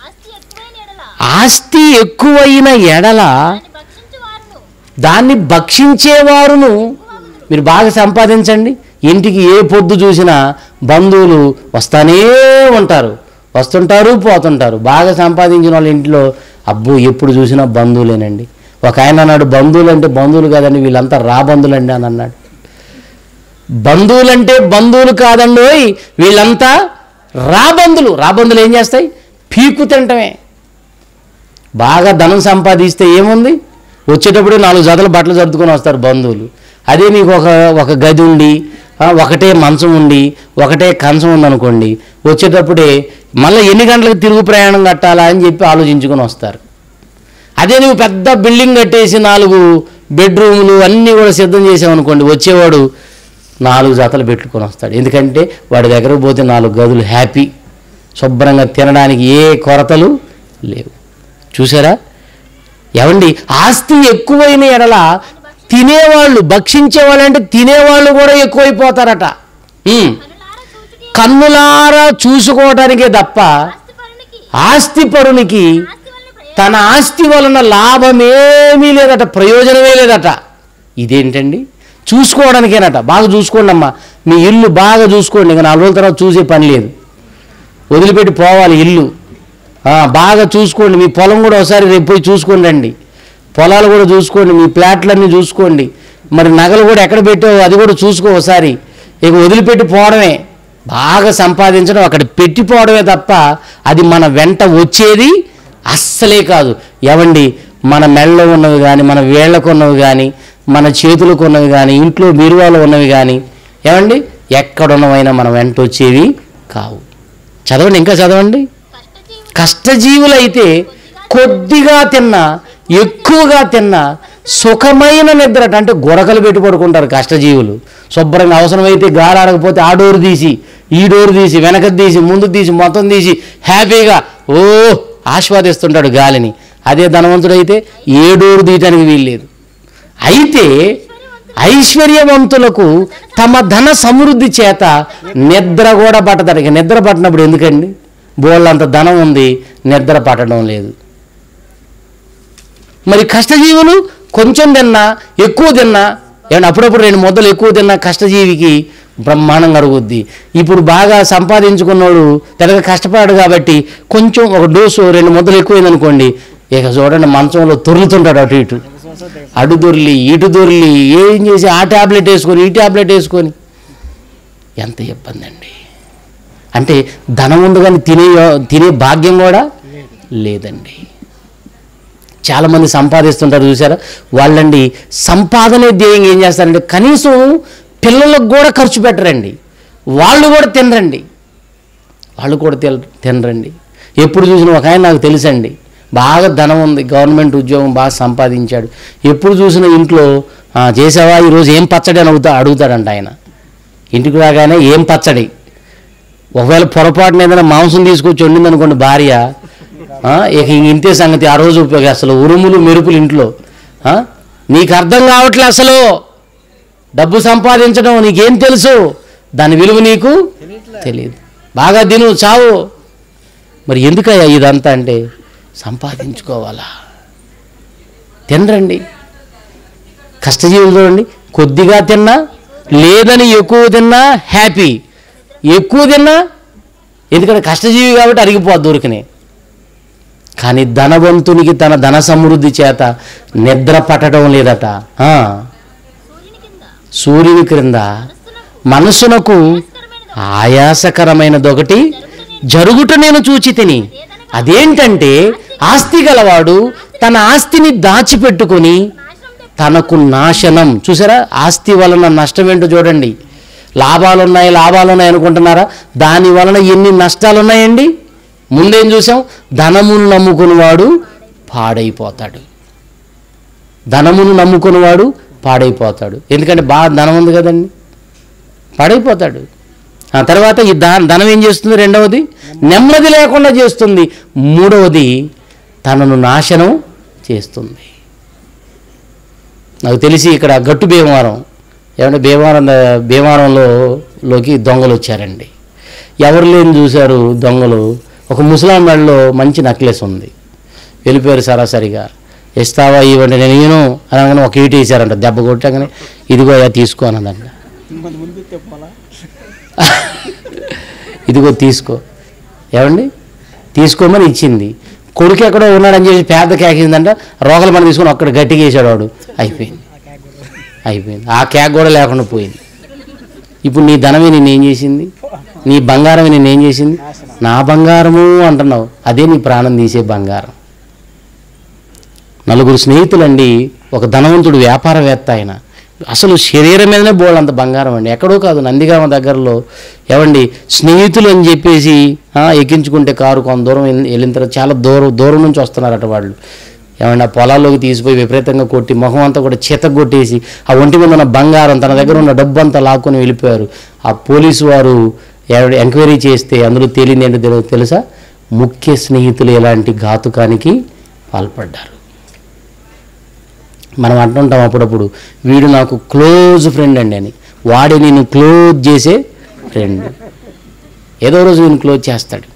ఆస్తి ఎక్కువైన ఎడల ఆస్తి ఎక్కువైన ఎడల దాన్ని భక్షించు వారును దాన్ని భక్షించేవారును మీరు బాగా సంపాదించండి ఇంటికి ఏ పొద్దు చూసినా బంధువులు వస్తానే ఉంటారు వస్తుంటారు పోతుంటారు బాగా సంపాదించిన వాళ్ళ ఇంట్లో అబ్బో ఎప్పుడు చూసినా బంధువులేనండి ఒక ఆయన అన్నాడు బంధువులు అంటే బంధువులు కాదండి వీళ్ళంతా రా బంధువులండి అని అన్నాడు బంధువులంటే బంధువులు కాదండి ఓయ్, వీళ్ళంతా రాబందులు రాబందులు ఏం చేస్తాయి పీకు తింటమే బాగా ధనం సంపాదిస్తే ఏముంది వచ్చేటప్పుడు నాలుగు జతల బట్టలు సర్దుకొని వస్తారు బంధువులు అదే మీకు ఒక ఒక గది ఉండి ఆ, ఒకటే మంచం ఉండి ఒకటే కంచం ఉందనుకోండి వచ్చేటప్పుడే మళ్ళీ ఎన్ని గంటలకు తిరుగు ప్రయాణం కట్టాలా అని చెప్పి ఆలోచించుకొని వస్తారు అదే నువ్వు పెద్ద బిల్డింగ్ కట్టేసి నాలుగు బెడ్రూములు అన్నీ కూడా సిద్ధం చేసావనుకోండి వచ్చేవాడు నాలుగు జతలు పెట్టుకొని వస్తాడు ఎందుకంటే వాడి దగ్గరకు పోతే నాలుగు గదులు హ్యాపీ శుభ్రంగా తినడానికి ఏ కొరతలు లేవు చూసారా ఏమండి ఆస్తి ఎక్కువైన ఎడల తినేవాళ్ళు భక్షించేవాళ్ళు అంటే తినేవాళ్ళు కూడా ఎక్కువైపోతారట ఉమ్. కనులారా చూచుటి కన్నులారా చూసుకోవటానికే తప్ప ఆస్తిపరునికి ఆస్తిపరునికి ఆస్తి వలన ప్రయోజనం తన ఆస్తి వలన లాభమేమీ లేదట ప్రయోజనమే లేదట ఇదేంటండి చూసుకోవడానికేనట బాగా చూసుకోండి అమ్మా మీ ఇల్లు బాగా చూసుకోండి ఇంకా నాలుగు రోజుల తర్వాత చూసే పని లేదు వదిలిపెట్టి పోవాలి ఇల్లు ఆ, బాగా చూసుకోండి మీ పొలం కూడా ఒకసారి రేపు పోయి చూసుకోండి రండి పొలాలు కూడా చూసుకోండి మీ ప్లాట్లన్నీ చూసుకోండి మరి నగలు కూడా ఎక్కడ పెట్టావో అది కూడా చూసుకో ఒకసారి ఇక వదిలిపెట్టి పోవడమే బాగా సంపాదించడం అక్కడ పెట్టిపోవడమే తప్ప అది మన వెంట వచ్చేది అస్సలే కాదు ఎవండి మన మెళ్ళలో ఉన్నవి కానీ మన వేళ్ళకు ఉన్నవి కానీ మన చేతులకు ఉన్నవి కానీ ఇంట్లో బీరువాలో ఉన్నవి కానీ ఏమండి ఎక్కడున్నవైనా మన వెంట వచ్చేవి కావు చదవండి ఇంకా చదవండి కష్టజీవులు కష్టజీవులైతే కొద్దిగా తిన్నా ఎక్కువగా తిన్నా సుఖమైన నిద్రట అంటే గురకలు పెట్టి పడుకుంటారు కష్టజీవులు శుభ్రంగా అవసరమైతే గాలి ఆడకపోతే ఆ డోరు తీసి ఈ డోరు తీసి వెనక తీసి ముందు తీసి మొత్తం తీసి హ్యాపీగా ఓ ఆస్వాదిస్తుంటాడు గాలిని అదే ధనవంతుడైతే ఏ డోరు తీయటానికి వీల్లేదు అయితే ఐశ్వర్యవంతులకు తమ ధన సమృద్ధి చేత నిద్ర కూడా పట్టదట ఇక నిద్ర పట్టినప్పుడు ఎందుకండి బోళ్ళంత ధనం ఉంది నిద్ర పట్టడం లేదు మరి కష్టజీవులు కొంచెం తిన్నా ఎక్కువ తిన్నా ఏమన్నా అప్పుడప్పుడు రెండు ముద్దలు ఎక్కువ తిన్నా కష్టజీవికి బ్రహ్మాండంగా అరుగుద్ది ఇప్పుడు బాగా సంపాదించుకున్నోడు తెగ కష్టపడాడు కాబట్టి కొంచెం ఒక డోసు రెండు ముద్దలు ఎక్కువైందనుకోండి ఇక చూడండి మంచంలో తొర్లుతుంటాడు అటు ఇటు అటు దొర్లి ఇటు దొర్లి ఏం చేసి ఆ ట్యాబ్లెట్ వేసుకొని ఈ ట్యాబ్లెట్ వేసుకొని ఎంత ఇబ్బంది అండి అంటే ధనం ఉంది కానీ తినే తినే భాగ్యం కూడా లేదండి చాలామంది సంపాదిస్తుంటారు చూసారా వాళ్ళండి సంపాదనే ధ్యేయంగా ఏం చేస్తారంటే కనీసం పిల్లలకు కూడా ఖర్చు పెట్టరండి వాళ్ళు కూడా తినరండి వాళ్ళు కూడా తిన తినరండి ఎప్పుడు చూసిన ఒక ఆయన నాకు తెలుసండి బాగా ధనం ఉంది గవర్నమెంట్ ఉద్యోగం బాగా సంపాదించాడు ఎప్పుడు చూసిన ఇంట్లో "ఆ, చేసావా ఈరోజు ఏం పచ్చడి అని అడుగుతా అడుగుతాడంట ఆయన ఇంటికి రాగానే ఏం పచ్చడి ఒకవేళ పొరపాటున ఏదైనా మాంసం తీసుకొచ్చి వండింది అనుకోండి భార్య ఆ, ఇక ఇంతే సంగతి ఆ రోజు ఉపయోగం అసలు ఉరుములు మెరుపులు ఇంట్లో ఆ? నీకు అర్థం కావట్లే అసలు డబ్బు సంపాదించడం నీకేం తెలుసు దాని విలువ నీకు తెలియదు బాగా తిను చావు మరి ఎందుకయ్యా ఇదంతా అంటే సంపాదించుకోవాలా తినరండి కష్టజీవులు చూడండి కొద్దిగా తిన్నా లేదని ఎక్కువ తిన్నా హ్యాపీ ఎక్కువ తిన్నా ఎందుకంటే కష్టజీవి కాబట్టి అరిగిపోద్ది దొరికినాయి కానీ ధనవంతునికి తన ధన సమృద్ధి చేత నిద్ర పట్టడం లేదట ఆ, సూర్యుని కింద సూర్యుని క్రింద మనస్సునకు ఆయాసకరమైనదొకటి జరుగుట నేను చూచి తిని అదేంటంటే ఆస్తి గలవాడు తన ఆస్తిని దాచిపెట్టుకొని తనకు నాశనం చూసారా ఆస్తి వలన నష్టం ఏంటో చూడండి లాభాలు ఉన్నాయి లాభాలు ఉన్నాయి అనుకుంటున్నారా దాని వలన ఎన్ని నష్టాలు ఉన్నాయండి ముందేం చూసాం ధనమును నమ్ముకునివాడు పాడైపోతాడు ధనమును నమ్ముకునివాడు పాడైపోతాడు ఎందుకంటే బాగా ధనం ఉంది కదండి పాడైపోతాడు ఆ తర్వాత ఈ దా ధనం ఏం చేస్తుంది రెండవది నెమ్మది లేకుండా చేస్తుంది మూడవది తనను నాశనం చేస్తుంది నాకు తెలిసి ఇక్కడ గట్టు భీమవరం ఏమంటే భీమవరం భీమవరంలో లోకి దొంగలు వచ్చారండి ఎవరు లేని చూశారు దొంగలు ఒక ముసలాం మెడలో మంచి నెక్లెస్ ఉంది వెళ్ళిపోయారు సరాసరిగా ఇస్తావా ఇవ్వండి నేను ఇయ్యను అనగానే ఒక ఈట వేసారంట దెబ్బ కొట్టగానే ఇదిగో అయ్యా తీసుకో అన్నదంట ఇంకొంత ముందు చెప్పాలా ఇదిగో తీసుకో ఏమండి తీసుకోమని ఇచ్చింది కొడుకు ఎక్కడో ఉన్నాడని చెప్పి పేద కేకిందంట రోగల మన తీసుకొని ఒక్కడ గట్టిగా వేసాడు వాడు అయిపోయింది అయిపోయింది ఆ కేక్ కూడా లేకుండా పోయింది ఇప్పుడు నీ ధనమే నేనేం చేసింది నీ బంగారమే నేనేం చేసింది నా బంగారము అంటున్నావు అదే నీ ప్రాణం తీసే బంగారం నలుగురు స్నేహితులండి ఒక ధనవంతుడు వ్యాపారవేత్త ఆయన అసలు శరీరం మీదనే బోళ్ళంత బంగారం అండి ఎక్కడో కాదు నందిగామ దగ్గరలో ఏమండి స్నేహితులు అని చెప్పేసి ఆ, ఎక్కించుకుంటే కారు కొంత దూరం వెళ్ళి- వెళ్ళిన తర్వాత చాలా దూరం దూరం నుంచి వస్తున్నారట వాళ్ళు ఏమండి ఆ పొలాల్లోకి తీసిపోయి విపరీతంగా కొట్టి మొహం అంతా కూడా చేత కొట్టేసి ఆ ఒంటి మీద ఉన్న బంగారం తన దగ్గర ఉన్న డబ్బు అంతా లాక్కొని వెళ్ళిపోయారు ఆ పోలీసు వారు ఎవడ- ఎంక్వైరీ చేస్తే అందులో తేలింది ఏంటో తెలు- తెలుసా ముఖ్య స్నేహితులు ఎలాంటి ఘాతుకానికి పాల్పడ్డారు మనం అంటుంటాం అప్పుడప్పుడు వీడు నాకు క్లోజ్ ఫ్రెండ్ అండి అని వాడి నేను క్లోజ్ చేసే ఫ్రెండ్ ఏదో రోజు నేను క్లోజ్ చేస్తాడు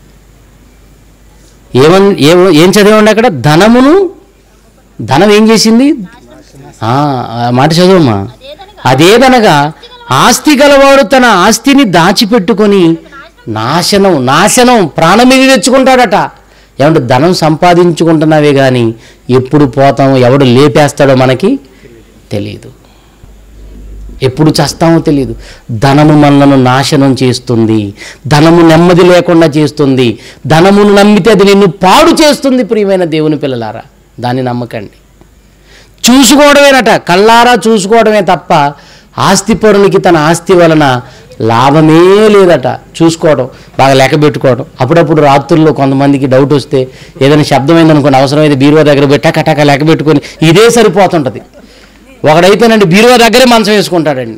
ఏమన్ ఏం ఏం చదివండి అక్కడ ధనమును ధనం ఏం చేసింది ఆ, ఆ మాట చదువమ్మా అదేదనగా ఆస్తి గలవాడు తన ఆస్తిని దాచిపెట్టుకొని నాశనం నాశనం ప్రాణం మీద తెచ్చుకుంటాడట ఏమంటే ధనం సంపాదించుకుంటున్నావే కానీ ఎప్పుడు పోతామో ఎవడు లేపేస్తాడో మనకి తెలియదు ఎప్పుడు చస్తామో తెలియదు ధనము మనలను నాశనం చేస్తుంది ధనము నెమ్మది లేకుండా చేస్తుంది ధనమును నమ్మితే అది నిన్ను పాడు చేస్తుంది ప్రియమైన దేవుని పిల్లలారా దాన్ని నమ్మకండి చూసుకోవడమేనట కళ్ళారా చూసుకోవడమే తప్ప ఆస్తిపరునికి తన ఆస్తి వలన లాభమే లేదట చూసుకోవడం బాగా లెక్క పెట్టుకోవడం అప్పుడప్పుడు రాత్రుల్లో కొంతమందికి డౌట్ వస్తే ఏదైనా శబ్దమైందనుకోండి అవసరమైతే బీరువా దగ్గర పెట్టి టక టక లెక్క పెట్టుకొని ఇదే సరిపోతుంటుంది ఒకడైతేనండి బీరువా దగ్గరే మంచం వేసుకుంటాడండి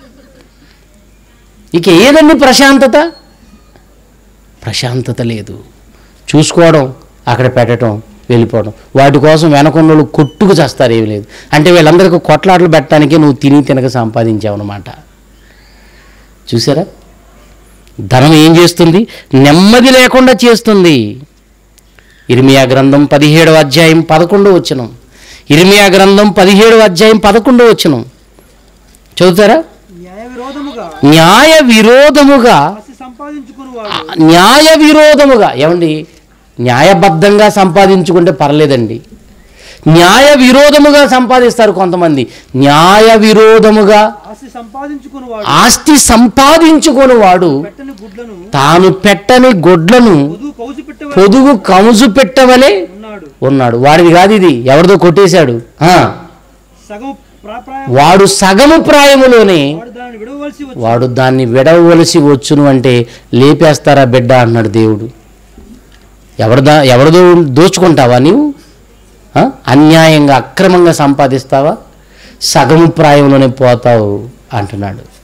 ఇక ఏదండి ప్రశాంతత ప్రశాంతత లేదు చూసుకోవడం అక్కడ పెట్టడం వెళ్ళిపోవడం వాటి కోసం వెనకొన్నోళ్ళు కొట్టుకు చేస్తారు ఏమి లేదు అంటే వీళ్ళందరికీ కొట్లాటలు పెట్టడానికి నువ్వు తిని తినక సంపాదించావు అనమాట చూసారా ధనం ఏం చేస్తుంది నెమ్మది లేకుండా చేస్తుంది ఇర్మియా గ్రంథం పదిహేడవ అధ్యాయం పదకొండో వచనం ఇర్మియా గ్రంథం పదిహేడవ అధ్యాయం పదకొండో వచనం చదువుతారా న్యాయ విరోధముగా న్యాయ విరోధముగా ఆస్తి సంపాదించుకుని వాడు ఆ, న్యాయ విరోధముగా ఏమండి న్యాయబద్ధంగా సంపాదించుకుంటే పర్లేదండి న్యాయ విరోధముగా సంపాదిస్తారు కొంతమంది న్యాయ విరోధముగా ఆస్తి సంపాదించుకుని వాడు ఆస్తి సంపాదించుకొని వాడు పెట్టని గుడ్లను తాను పెట్టని గొడ్లను పొదుగు కౌసి పెట్టే పొదుగు కముజు పెట్టవలే ఉన్నాడు ఉన్నాడు వాడిది కాదు ఇది ఎవరిదో కొట్టేశాడు ఆ, సగం ప్రాప్రాయం వాడు సగము ప్రాయములోనే వాడు దానిని విడవలసి వచ్చి వాడు దాన్ని విడవలసి వచ్చును అంటే లేపేస్తారా బిడ్డ అన్నాడు దేవుడు ఎవరిదా ఎవరిదో దోచుకుంటావా నీవు ఆ? అన్యాయంగా అక్రమంగా సంపాదిస్తావా సగం ప్రాయంలోనే పోతావు అంటున్నాడు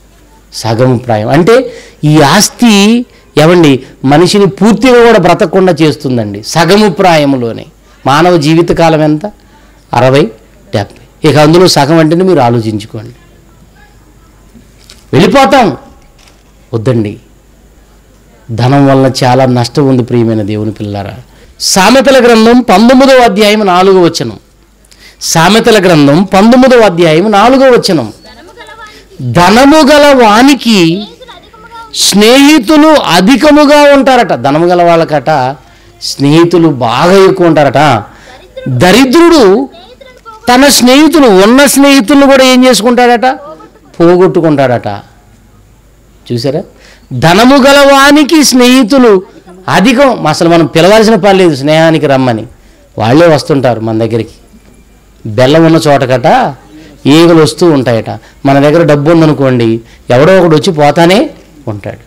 సగం ప్రాయం అంటే ఈ ఆస్తి ఏమండి మనిషిని పూర్తిగా కూడా బ్రతకకుండా చేస్తుందండి సగము ప్రాయములోనే మానవ జీవితకాలం ఎంత అరవై డెబ్బై ఇక అందులో సగం అంటేనే మీరు ఆలోచించుకోండి వెళ్ళిపోతాం వద్దండి ధనం వల్ల చాలా నష్టం ఉంది ప్రియమైన దేవుని పిల్లారా సామెతల గ్రంథం పంతొమ్మిదవ అధ్యాయం నాలుగో వచనం సామెతల గ్రంథం పంతొమ్మిదవ అధ్యాయం నాలుగో వచనం ధనము ధనము గలవానికి గల వానికి స్నేహితులు స్నేహితులు అధికముగా ఉంటారు. అధికముగా ఉంటారట ధనము గల వాళ్ళకట స్నేహితులు బాగా ఎక్కువ ఉంటారట దరిద్రుడు స్నేహితులను పోగొట్టు తన స్నేహితులు ఉన్న స్నేహితులను కూడా ఏం చేసుకుంటాడట పోగొట్టుకుంటాడట చూసారా ధనము గలవానికి స్నేహితులు అధికం అసలు మనం పిలవాల్సిన పని లేదు స్నేహానికి రమ్మని వాళ్ళే వస్తుంటారు మన దగ్గరికి బెల్లం ఉన్న చోటకట ఈగలు వస్తూ ఉంటాయట మన దగ్గర డబ్బు ఉందనుకోండి ఎవడో ఒకడు వచ్చి పోతానే ఉంటాడు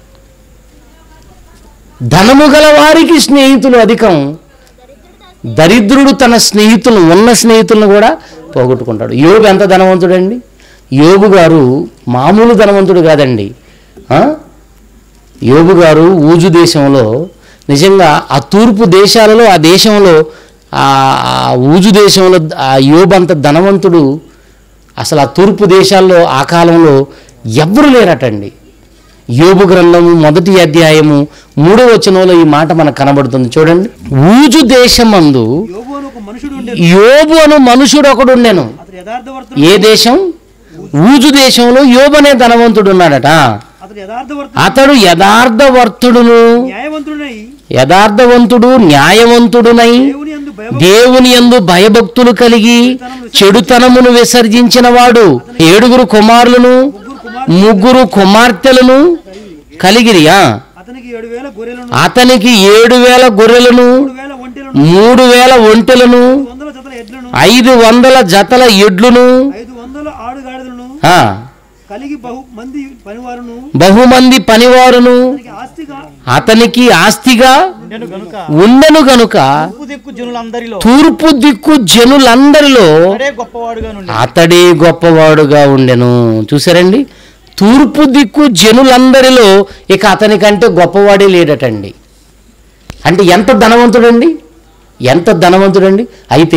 ధనము గల వారికి స్నేహితులు అధికం దరిద్రుడు తన స్నేహితులు ఉన్న స్నేహితులను కూడా పోగొట్టుకుంటాడు యోబు ఎంత ధనవంతుడండి యోబు గారు మామూలు ధనవంతుడు కాదండి ఆ? యోబు గారు ఊజు దేశంలో నిజంగా ఆ తూర్పు దేశాలలో ఆ దేశంలో ఆ ఆ ఊజు దేశంలో ఆ యోబు అంత ధనవంతుడు అసలు ఆ తూర్పు దేశాల్లో ఆ కాలంలో ఎవ్వరు లేరటండి యోబు గ్రంథము మొదటి అధ్యాయము మూడో వచనంలో ఈ మాట మనకు కనబడుతుంది చూడండి ఊజు దేశమందు యోబు అని ఒక మనుషుడు ఉండే యోబు అను మనుషుడు ఒకడు ఉండెను అతడు యథార్థవర్తుడు ఏ దేశం ఊజు దేశంలో యోబు అనే ధనవంతుడు ఉన్నాడట అతడు యథార్థవర్తుడు అతడు యథార్థవర్తుడును న్యాయవంతుడై యథార్థవంతుడు న్యాయవంతుడునై దేవుని యందు భయం దేవుని యందు భయభక్తులు కలిగి చెడుతనమును విసర్జించిన వాడు ఏడుగురు కుమారులను ముగ్గురు కుమార్తెలను కలిగిరియా అతనికి ఏడు వేల గొర్రెలను అతనికి ఏడు వేల గొర్రెలను మూడు వేల ఒంటెలను మూడు వేల ఒంటెలను వందల జతల ఎడ్లను ఐదు వందల జతల ఎడ్లును ఐదు వందల ఆడుగాడిదలను ఆ, కలిగి బహు మంది పనివారును బహుమంది పనివారును అతనికి ఆస్తిగా అతనికి ఆస్తిగా నేను గనుక ఉండెను గనుక ఉప్పు దిక్కు జనులందరిలో తూర్పు దిక్కు జనులందరిలో అడే గొప్పవాడుగా నుండి అతడే గొప్పవాడుగా ఉండెను చూసారండి తూర్పు దిక్కు జనులందరిలో ఇక అతనికంటే గొప్పవాడే లేడటండి అంటే ఎంత ధనవంతుడండి ఎంత ధనవంతుడండి అయితే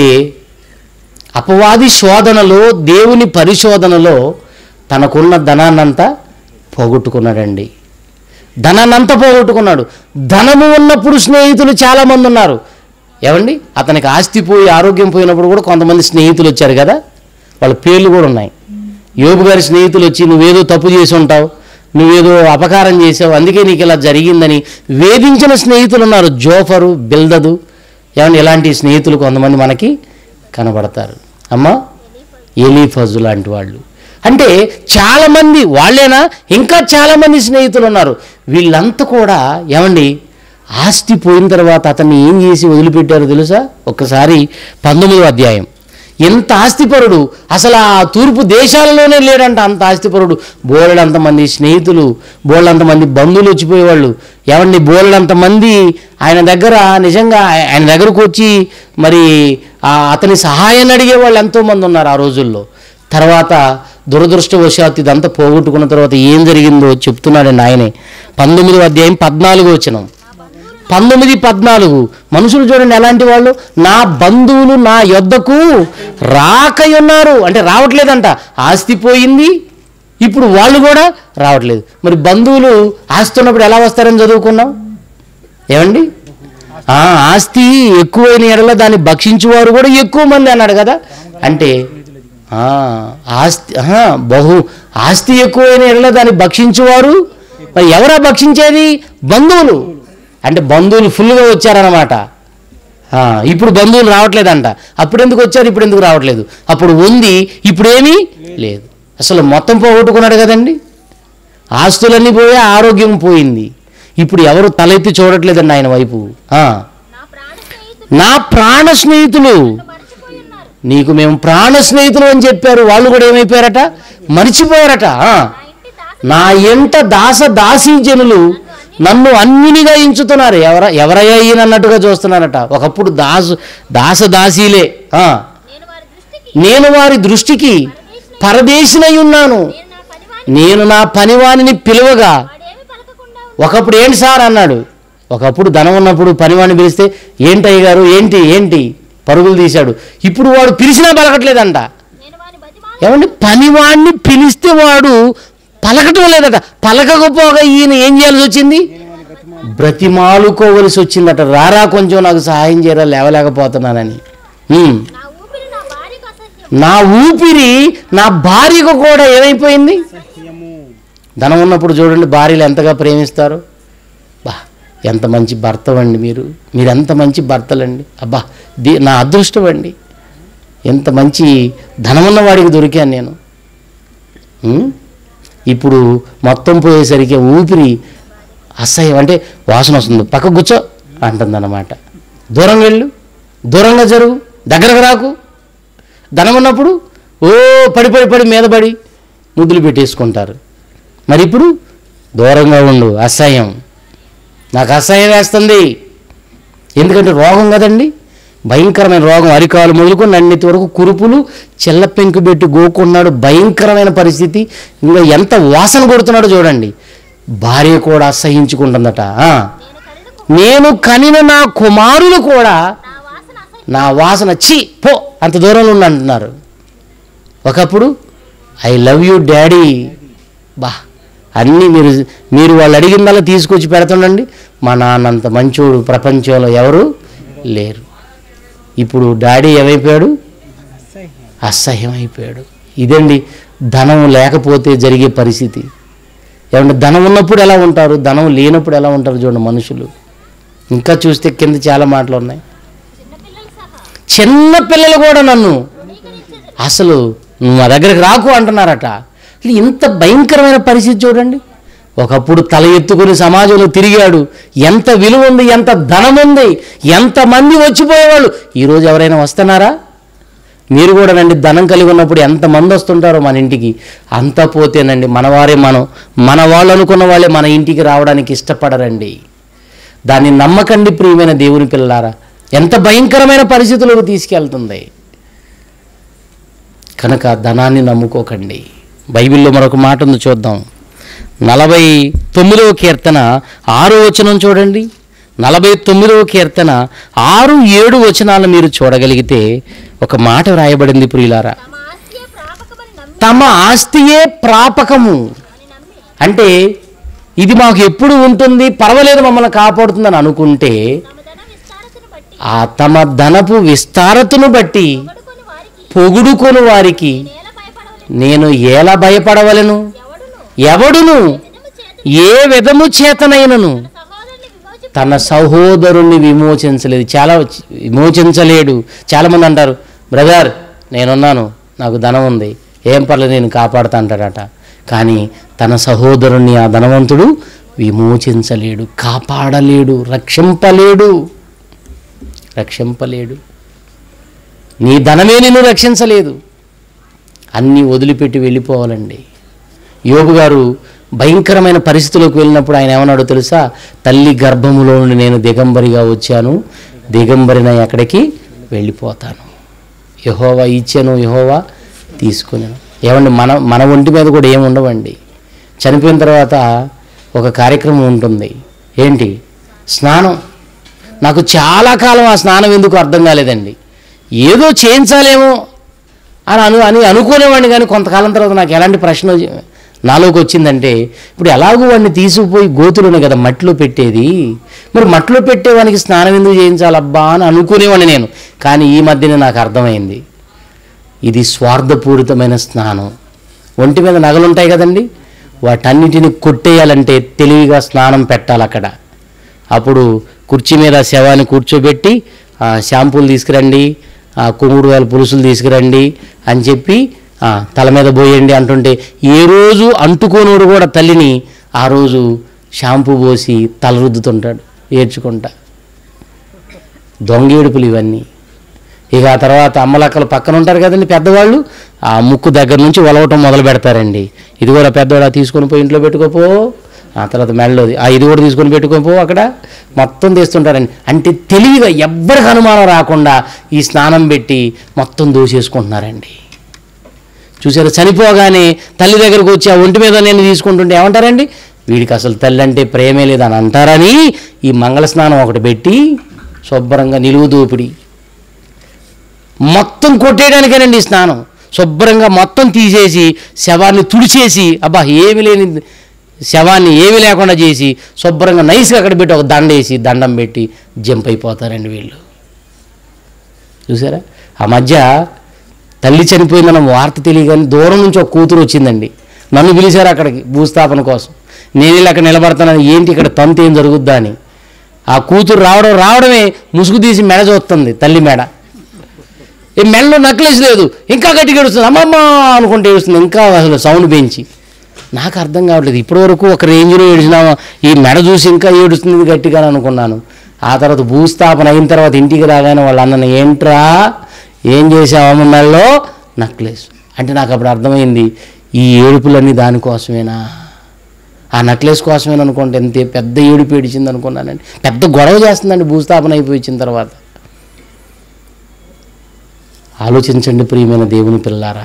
అపవాది శోధనలో దేవుని పరిశోధనలో తనకున్న ధనాన్నంతా పోగొట్టుకున్నాడండి ధనాన్నంతా పోగొట్టుకున్నాడు ధనము ఉన్నప్పుడు స్నేహితులు చాలామంది ఉన్నారు ఏమండి అతనికి ఆస్తి పోయి ఆరోగ్యం పోయినప్పుడు కూడా కొంతమంది స్నేహితులు వచ్చారు కదా వాళ్ళ పేర్లు కూడా ఉన్నాయి యోబు గారి స్నేహితులు వచ్చి నువ్వేదో తప్పు చేసి ఉంటావు నువ్వేదో అపకారం చేసావు అందుకే నీకు ఇలా జరిగిందని వేధించిన స్నేహితులు ఉన్నారు జోఫరు బిల్దదు ఏమన్నా ఇలాంటి స్నేహితులు కొంతమంది మనకి కనబడతారు అమ్మా ఎలీఫజు లాంటి వాళ్ళు అంటే చాలామంది వాళ్ళేనా ఇంకా చాలామంది స్నేహితులు ఉన్నారు వీళ్ళంతా కూడా ఏమండి ఆస్తి పోయిన తర్వాత అతన్ని ఏం చేసి వదిలిపెట్టారో తెలుసా ఒక్కసారి పంతొమ్మిదో అధ్యాయం ఎంత ఆస్తిపరుడు అసలు ఆ తూర్పు దేశాలలోనే లేడంట అంత ఆస్తిపరుడు బోలెడంతమంది స్నేహితులు బోలెడంతమంది బంధువులు వచ్చిపోయేవాళ్ళు ఏమండి బోలెడంతమంది ఆయన దగ్గర నిజంగా ఆయ- ఆయన దగ్గరకు వచ్చి మరి ఆ అతని సహాయాన్ని అడిగే వాళ్ళు ఎంతోమంది ఉన్నారు ఆ రోజుల్లో తర్వాత దురదృష్టవశాత్తు ఇదంతా పోగొట్టుకున్న తర్వాత ఏం జరిగిందో చెప్తున్నాడండి ఆయనే పంతొమ్మిదో అధ్యాయం పద్నాలుగు వచ్చినాం పంతొమ్మిది పద్నాలుగు మనుషులు చూడండి ఎలాంటి వాళ్ళు నా బంధువులు నా యొద్దకు రాకై ఉన్నారు అంటే రావట్లేదంట ఆస్తి పోయింది ఇప్పుడు వాళ్ళు కూడా రావట్లేదు మరి బంధువులు ఆస్తి ఉన్నప్పుడు ఎలా వస్తారని చదువుకున్నాం ఏమండి ఆ, ఆస్తి ఎక్కువైన ఎడల దాన్ని భక్షించువారు కూడా ఎక్కువ మంది అన్నాడు కదా అంటే ఆ, ఆస్తి ఆహా, బహు ఆస్తి ఎక్కువైన ఎడల దాన్ని భక్షించువారు మరి ఎవరా భక్షించేది బంధువులు అంటే బంధువులు ఫుల్గా వచ్చారనమాట ఆ, ఇప్పుడు బంధువులు రావట్లేదంట అప్పుడు ఎందుకు వచ్చారు ఇప్పుడు ఎందుకు రావట్లేదు అప్పుడు ఉంది ఇప్పుడు ఏమీ లేదు అసలు మొత్తం పోగొట్టుకున్నాడు కదండి ఆస్తులన్నీ పోయి ఆరోగ్యం పోయింది ఇప్పుడు ఎవరు తలెత్తి చూడట్లేదండి ఆయన వైపు ఆ, నా ప్రాణ స్నేహితులు నా ప్రాణ స్నేహితులు మర్చిపోయి ఉన్నారు నీకు మేము ప్రాణ స్నేహితులు అని చెప్పారు వాళ్ళు కూడా ఏమైపోయారట మర్చిపోయారట ఆ. నా ఇంటి దాసి నా ఎంట దాస దాసీ జనులు నన్ను అన్నినిగా ఎంచుతున్నారు ఎవర ఎవరయ్యా ఈయన అన్నట్టుగా చూస్తున్నారట ఒకప్పుడు దాసు దాస దాసీలే ఆ. నేను వారి దృష్టికి నేను వారి దృష్టికి పరదేశినై ఉన్నాను నేను నా పనివాని నేను నా పనివాణిని పిలువగా వాడేమి పలకకుండా ఉన్నాడు. ఒకప్పుడు ఏంటి సార్ అన్నాడు ఒకప్పుడు ధనం ఉన్నప్పుడు పనివాడిని పిలిస్తే ఏంటి అయ్య గారు ఏంటి ఏంటి పరుగులు తీశాడు ఇప్పుడు వాడు పిలిచినా పలకట్లేదంట నేను వాని బతిమాల ఏమండి పనివాడిని పిలిస్తే వాడు పలకటం లేదట పలకకపోగా ఈయన ఏం చేయాల్సి వచ్చింది బ్రతిమాలుకోవలసి వచ్చిందట రారా కొంచెం నాకు సహాయం చేయరా లేవలేకపోతున్నానని హ్మ్. నా ఊపిరి నా భార్యకు అసహ్యం నా ఊపిరి నా భార్యకు కూడా ఏమైపోయింది ధనం ఉన్నప్పుడు చూడండి భార్యలు ఎంతగా ప్రేమిస్తారు బా ఎంత మంచి భర్త అండి మీరు మీరు ఎంత మంచి భర్తలండి అబ్బా ది నా అదృష్టం అండి ఎంత మంచి ధనమున్న వాడికి దొరికాను నేను ఉం? ఇప్పుడు మొత్తం పోయేసరికి ఊపిరి అసహ్యం అంటే వాసన వస్తుంది పక్క కూర్చో అంటుందన్నమాట దూరం వెళ్ళు దూరంగా జరుగు దగ్గరకు రాకు ధనం ఉన్నప్పుడు ఓ పడి పడి పడి మీద పడి ముద్దులు పెట్టేసుకుంటారు మరి ఇప్పుడు దూరంగా ఉండు అసహ్యం నాకు అసహ్యం వేస్తుంది ఎందుకంటే రోగం కదండి భయంకరమైన రోగం అరికాలు మొదలుకొని అన్నిటి వరకు కురుపులు చెల్ల పెంకు పెట్టి గోకున్నాడు భయంకరమైన పరిస్థితి ఇంకా ఎంత వాసన కొడుతున్నాడో చూడండి భార్య కూడా అసహించుకుంటుందట ఆ. నేను కనిన నా కుమారులు కూడా నా వాసన అసహ్యం నా వాసన చి పో అంత దూరంలో ఉండి అంటున్నారు ఒకప్పుడు ఐ లవ్ యూ డాడీ బా అన్నీ మీరు మీరు వాళ్ళు అడిగిందల్లా తీసుకొచ్చి పెడుతుండండి మా నాన్నంత మంచోడు ప్రపంచంలో ఎవరు లేరు ఇప్పుడు డాడీ ఏమైపోయాడు అసహ్యం అయిపోయాడు ఇదండి ధనం లేకపోతే జరిగే పరిస్థితి ఏమంటే ధనం ఉన్నప్పుడు ఎలా ఉంటారు ధనం లేనప్పుడు ఎలా ఉంటారు చూడండి మనుషులు ఇంకా చూస్తే కింద చాలా మాటలు ఉన్నాయి చిన్నపిల్లలు సహా చిన్న పిల్లలు కూడా నన్ను అంగీకరించేది అసలు నువ్వు మా దగ్గరికి రాకు అంటున్నారట అసలు ఇంత భయంకరమైన పరిస్థితి చూడండి ఒకప్పుడు తల ఎత్తుకుని సమాజంలో తిరిగాడు ఎంత విలువ ఉంది ఎంత ధనం ఉంది ఎంతమంది వచ్చిపోయేవాళ్ళు ఈరోజు ఎవరైనా వస్తున్నారా మీరు కూడా నండి ధనం కలిగి ఉన్నప్పుడు ఎంతమంది వస్తుంటారో మన ఇంటికి అంతా పోతేనండి మనవారే మనం మన వాళ్ళు అనుకున్న వాళ్ళే మన ఇంటికి రావడానికి ఇష్టపడరండి దాన్ని నమ్మకండి ప్రియమైన దేవుని పిల్లారా ఎంత భయంకరమైన పరిస్థితులకు తీసుకెళ్తుంది కనుక ధనాన్ని నమ్ముకోకండి బైబిల్లో మరొక మాట ఉంది చూద్దాం నలభై తొమ్మిదవ కీర్తన ఆరో వచనం చూడండి నలభై తొమ్మిదవ కీర్తన ఆరు ఏడు వచనాలు మీరు చూడగలిగితే ఒక మాట వ్రాయబడింది ప్రియులారా తమ ఆస్తియే ప్రాపకమని నమ్మి తమ ఆస్తియే ప్రాపకము అని నమ్మి అంటే ఇది మాకు ఎప్పుడు ఉంటుంది పర్వాలేదు మమ్మల్ని కాపాడుతుందని అనుకుంటే తమ ధన విస్తారతను బట్టి ఆ తమ ధనపు విస్తారతను బట్టి పడుకొని వారికి పొగుడుకొని వారికి నేల భయపడవలేదు నేను ఎలా భయపడవలను ఎవడును ఎవడును నిజము చేత ఏ విధము చేతనైనను సహోదరుని విమోచి తన సహోదరుణ్ణి విమోచించలేదు చాలా వచ్చి- విమోచించలేడు చాలామంది అంటారు బ్రదర్ నేనున్నాను నాకు ధనం ఉంది ఏం పర్లేదు నేను కాపాడుతా అంటాడట కానీ తన సహోదరుణ్ణి ఆ ధనవంతుడు విమోచించలేడు కాపాడలేడు రక్షింపలేడు రక్షింపలేడు నీ ధనమే నిన్ను రక్షించలేదు అన్నీ వదిలిపెట్టి వెళ్ళిపోవాలండి యోబు గారు భయంకరమైన పరిస్థితులకు వెళ్ళినప్పుడు ఆయన ఏమన్నాడో తెలుసా తల్లి గర్భములో నుండి నేను దిగంబరిగా వచ్చాను దిగంబరిన ఎక్కడికి వెళ్ళిపోతాను యహోవా ఇచ్చాను యహోవా తీసుకున్నాను ఏమండి మన మన ఒంటి మీద కూడా ఏమి ఉండవండి చనిపోయిన తర్వాత ఒక కార్యక్రమం ఉంటుంది ఏంటి స్నానం నాకు చాలా కాలం ఆ స్నానం ఎందుకు అర్థం కాలేదండి ఏదో చేయించాలేమో అని అను అని అనుకునేవాడిని కానీ కొంతకాలం తర్వాత నాకు ఎలాంటి ప్రశ్న వచ్చి- నాలోకి వచ్చిందంటే ఇప్పుడు ఎలాగో వాడిని తీసుకుపోయి గోతులోనే కదా మట్టిలో పెట్టేది మరి మట్టిలో పెట్టేవానికి స్నానం ఎందుకు చేయించాలబ్బా అని అనుకునేవాడిని నేను కానీ ఈ మధ్యనే నాకు అర్థమైంది ఇది స్వార్థపూరితమైన స్నానం ఒంటి మీద నగలుంటాయి కదండి వాటన్నిటిని కొట్టేయాలంటే తెలివిగా స్నానం పెట్టాలి అక్కడ అప్పుడు కుర్చీ మీద శవాన్ని కూర్చోబెట్టి ఆ, షాంపూలు తీసుకురండి ఆ, కుంగుడు వేల పులుసులు తీసుకురండి అని చెప్పి ఆ, తల మీద పోయండి అంటుంటే ఏ రోజు అంటుకోనోడు కూడా తల్లిని ఆ రోజు షాంపూ పోసి తల రుద్దుతుంటాడు ఏడ్చుకుంటా దొంగేడుపులు ఇవన్నీ ఇక ఆ తర్వాత అమ్మలక్కలు పక్కన ఉంటారు కదండి పెద్దవాళ్ళు ఆ ముక్కు దగ్గర నుంచి ఒలవటం మొదలు పెడతారండి ఇది కూడా పెద్దవాడు తీసుకొని పోయి ఇంట్లో పెట్టుకోపో ఆ తర్వాత మెళ్ళోది ఆ ఇది కూడా తీసుకొని పెట్టుకోపో అక్కడ మొత్తం తీస్తుంటారండి అంటే తెలివిగా ఎవ్వరికి అనుమానం రాకుండా ఈ స్నానం పెట్టి మొత్తం దోసేసుకుంటున్నారండి చూసారు చనిపోగానే తల్లి దగ్గరకు వచ్చి ఆ ఒంటి మీద నేను తీసుకుంటుంటే ఏమంటారండి వీడికి అసలు తల్లి అంటే ప్రేమే లేదని అంటారని ఈ మంగళ స్నానం ఒకటి పెట్టి శుభ్రంగా నిలువు దోపిడి మొత్తం కొట్టేయడానికేనండి ఈ స్నానం శుభ్రంగా మొత్తం తీసేసి శవాన్ని తుడిచేసి అబ్బా ఏమి లేని శవాన్ని ఏమీ లేకుండా చేసి శుభ్రంగా నైస్గా అక్కడ పెట్టి ఒక దండ వేసి దండం పెట్టి జంప్ అయిపోతారండి వీళ్ళు చూసారా ఆ మధ్య తల్లి చనిపోయిందన్న వార్త తెలియగానే దూరం నుంచి ఒక కూతురు వచ్చిందండి నన్ను పిలిచారు అక్కడికి భూస్థాపన కోసం నేను వెళ్ళి అక్కడ నిలబడుతున్నాను ఏంటి ఇక్కడ తంతు ఏం జరుగుద్దా అని ఆ కూతురు రావడం రావడమే ముసుగు తీసి మెడ చూస్తుంది తల్లి మెడ ఈ మెడలో నక్లెస్ లేదు ఇంకా గట్టిగా ఏడుస్తుంది అమ్మమ్మ అనుకుంటే ఏడుస్తుంది ఇంకా అసలు సౌండ్ పెంచి నాకు అర్థం కావట్లేదు ఇప్పటి వరకు ఒక రేంజ్లో ఏడిచినా ఈ మెడ చూసి ఇంకా ఏడుస్తుంది గట్టిగా అనుకున్నాను ఆ తర్వాత భూస్థాపన అయిన తర్వాత ఇంటికి రాగానే వాళ్ళ అన్నని ఏంట్రా ఏం చేసావమ్మ మెడలో నక్లెస్ అంటే నాకు అప్పుడు అర్థమైంది ఈ ఏడుపులన్నీ దానికోసమేనా ఆ నెక్లెస్ కోసమేనా అనుకుంటే ఎంత పెద్ద ఏడుపు ఏడిచింది అనుకున్నానండి పెద్ద గొడవ చేస్తుందండి భూస్థాపన అయిపోయి వచ్చిన తర్వాత ఆలోచించండి ప్రియమైన దేవుని పిల్లారా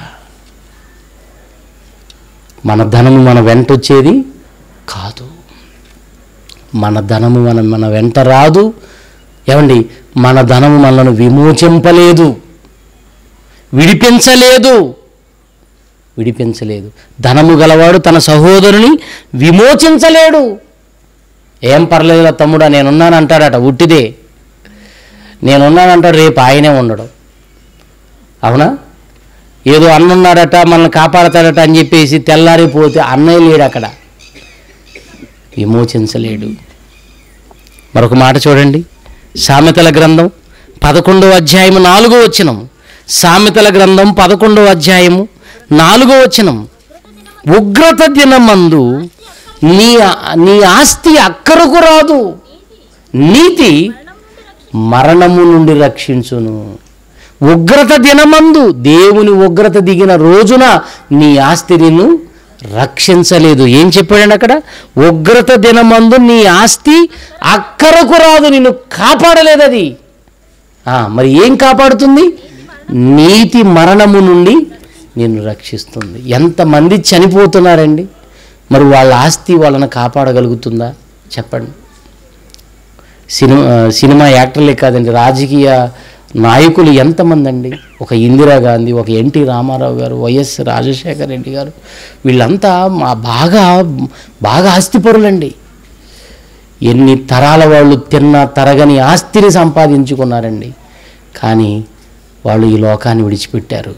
మన ధనము మన వెంట వచ్చేది కాదు మన ధనము మన మన వెంట రాదు ఏమండి మన ధనము మనల్ని విమోచింపలేదు విడిపించలేదు విడిపించలేదు ధనము గలవాడు తన సహోదరుని విమోచించలేడు ఏం పర్లేదురా తమ్ముడా నేనున్నాను అంటాడట ఉట్టిదే నేనున్నానంటాడు రేపు ఆయనే ఉండడు అవునా ఏదో అన్నున్నాడట మనల్ని కాపాడతాడట అని చెప్పేసి తెల్లారిపోతే అన్నయ్య లేడు అక్కడ విమోచించలేడు మరొక మాట చూడండి సామెతల గ్రంథం పదకొండవ అధ్యాయము నాలుగో వచనం సామెతల గ్రంథం పదకొండవ అధ్యాయము నాలుగో వచనం ఉగ్రత దినమందు నీ నీ ఆస్తి అక్కరకు రాదు నీతి మరణము నుండి రక్షించును ఉగ్రత దినమందు దేవుని ఉగ్రత దిగిన రోజున నీ ఆస్తి నిన్ను రక్షించలేదు ఏం చెప్పాడండి అక్కడ ఉగ్రత దినమందు నీ ఆస్తి అక్కరకు రాదు నిన్ను కాపాడలేదు అది ఆ, మరి ఏం కాపాడుతుంది నీతి మరణము నుండి నిన్ను రక్షిస్తుంది ఎంతమంది చనిపోతున్నారండి మరి వాళ్ళ ఆస్తి వాళ్ళని కాపాడగలుగుతుందా చెప్పండి సినిమా సినిమా యాక్టర్లే కాదండి రాజకీయ నాయకులు ఎంతమంది అండి ఒక ఇందిరాగాంధీ ఒక ఎన్టీ రామారావు గారు వైఎస్ రాజశేఖర రెడ్డి గారు వీళ్ళంతా మా బాగా బాగా ఆస్తిపరులండి ఎన్ని తరాల వాళ్ళు తిన్న తరగని ఆస్తిని సంపాదించుకున్నారండి కానీ వాళ్ళు ఈ లోకాన్ని విడిచిపెట్టారు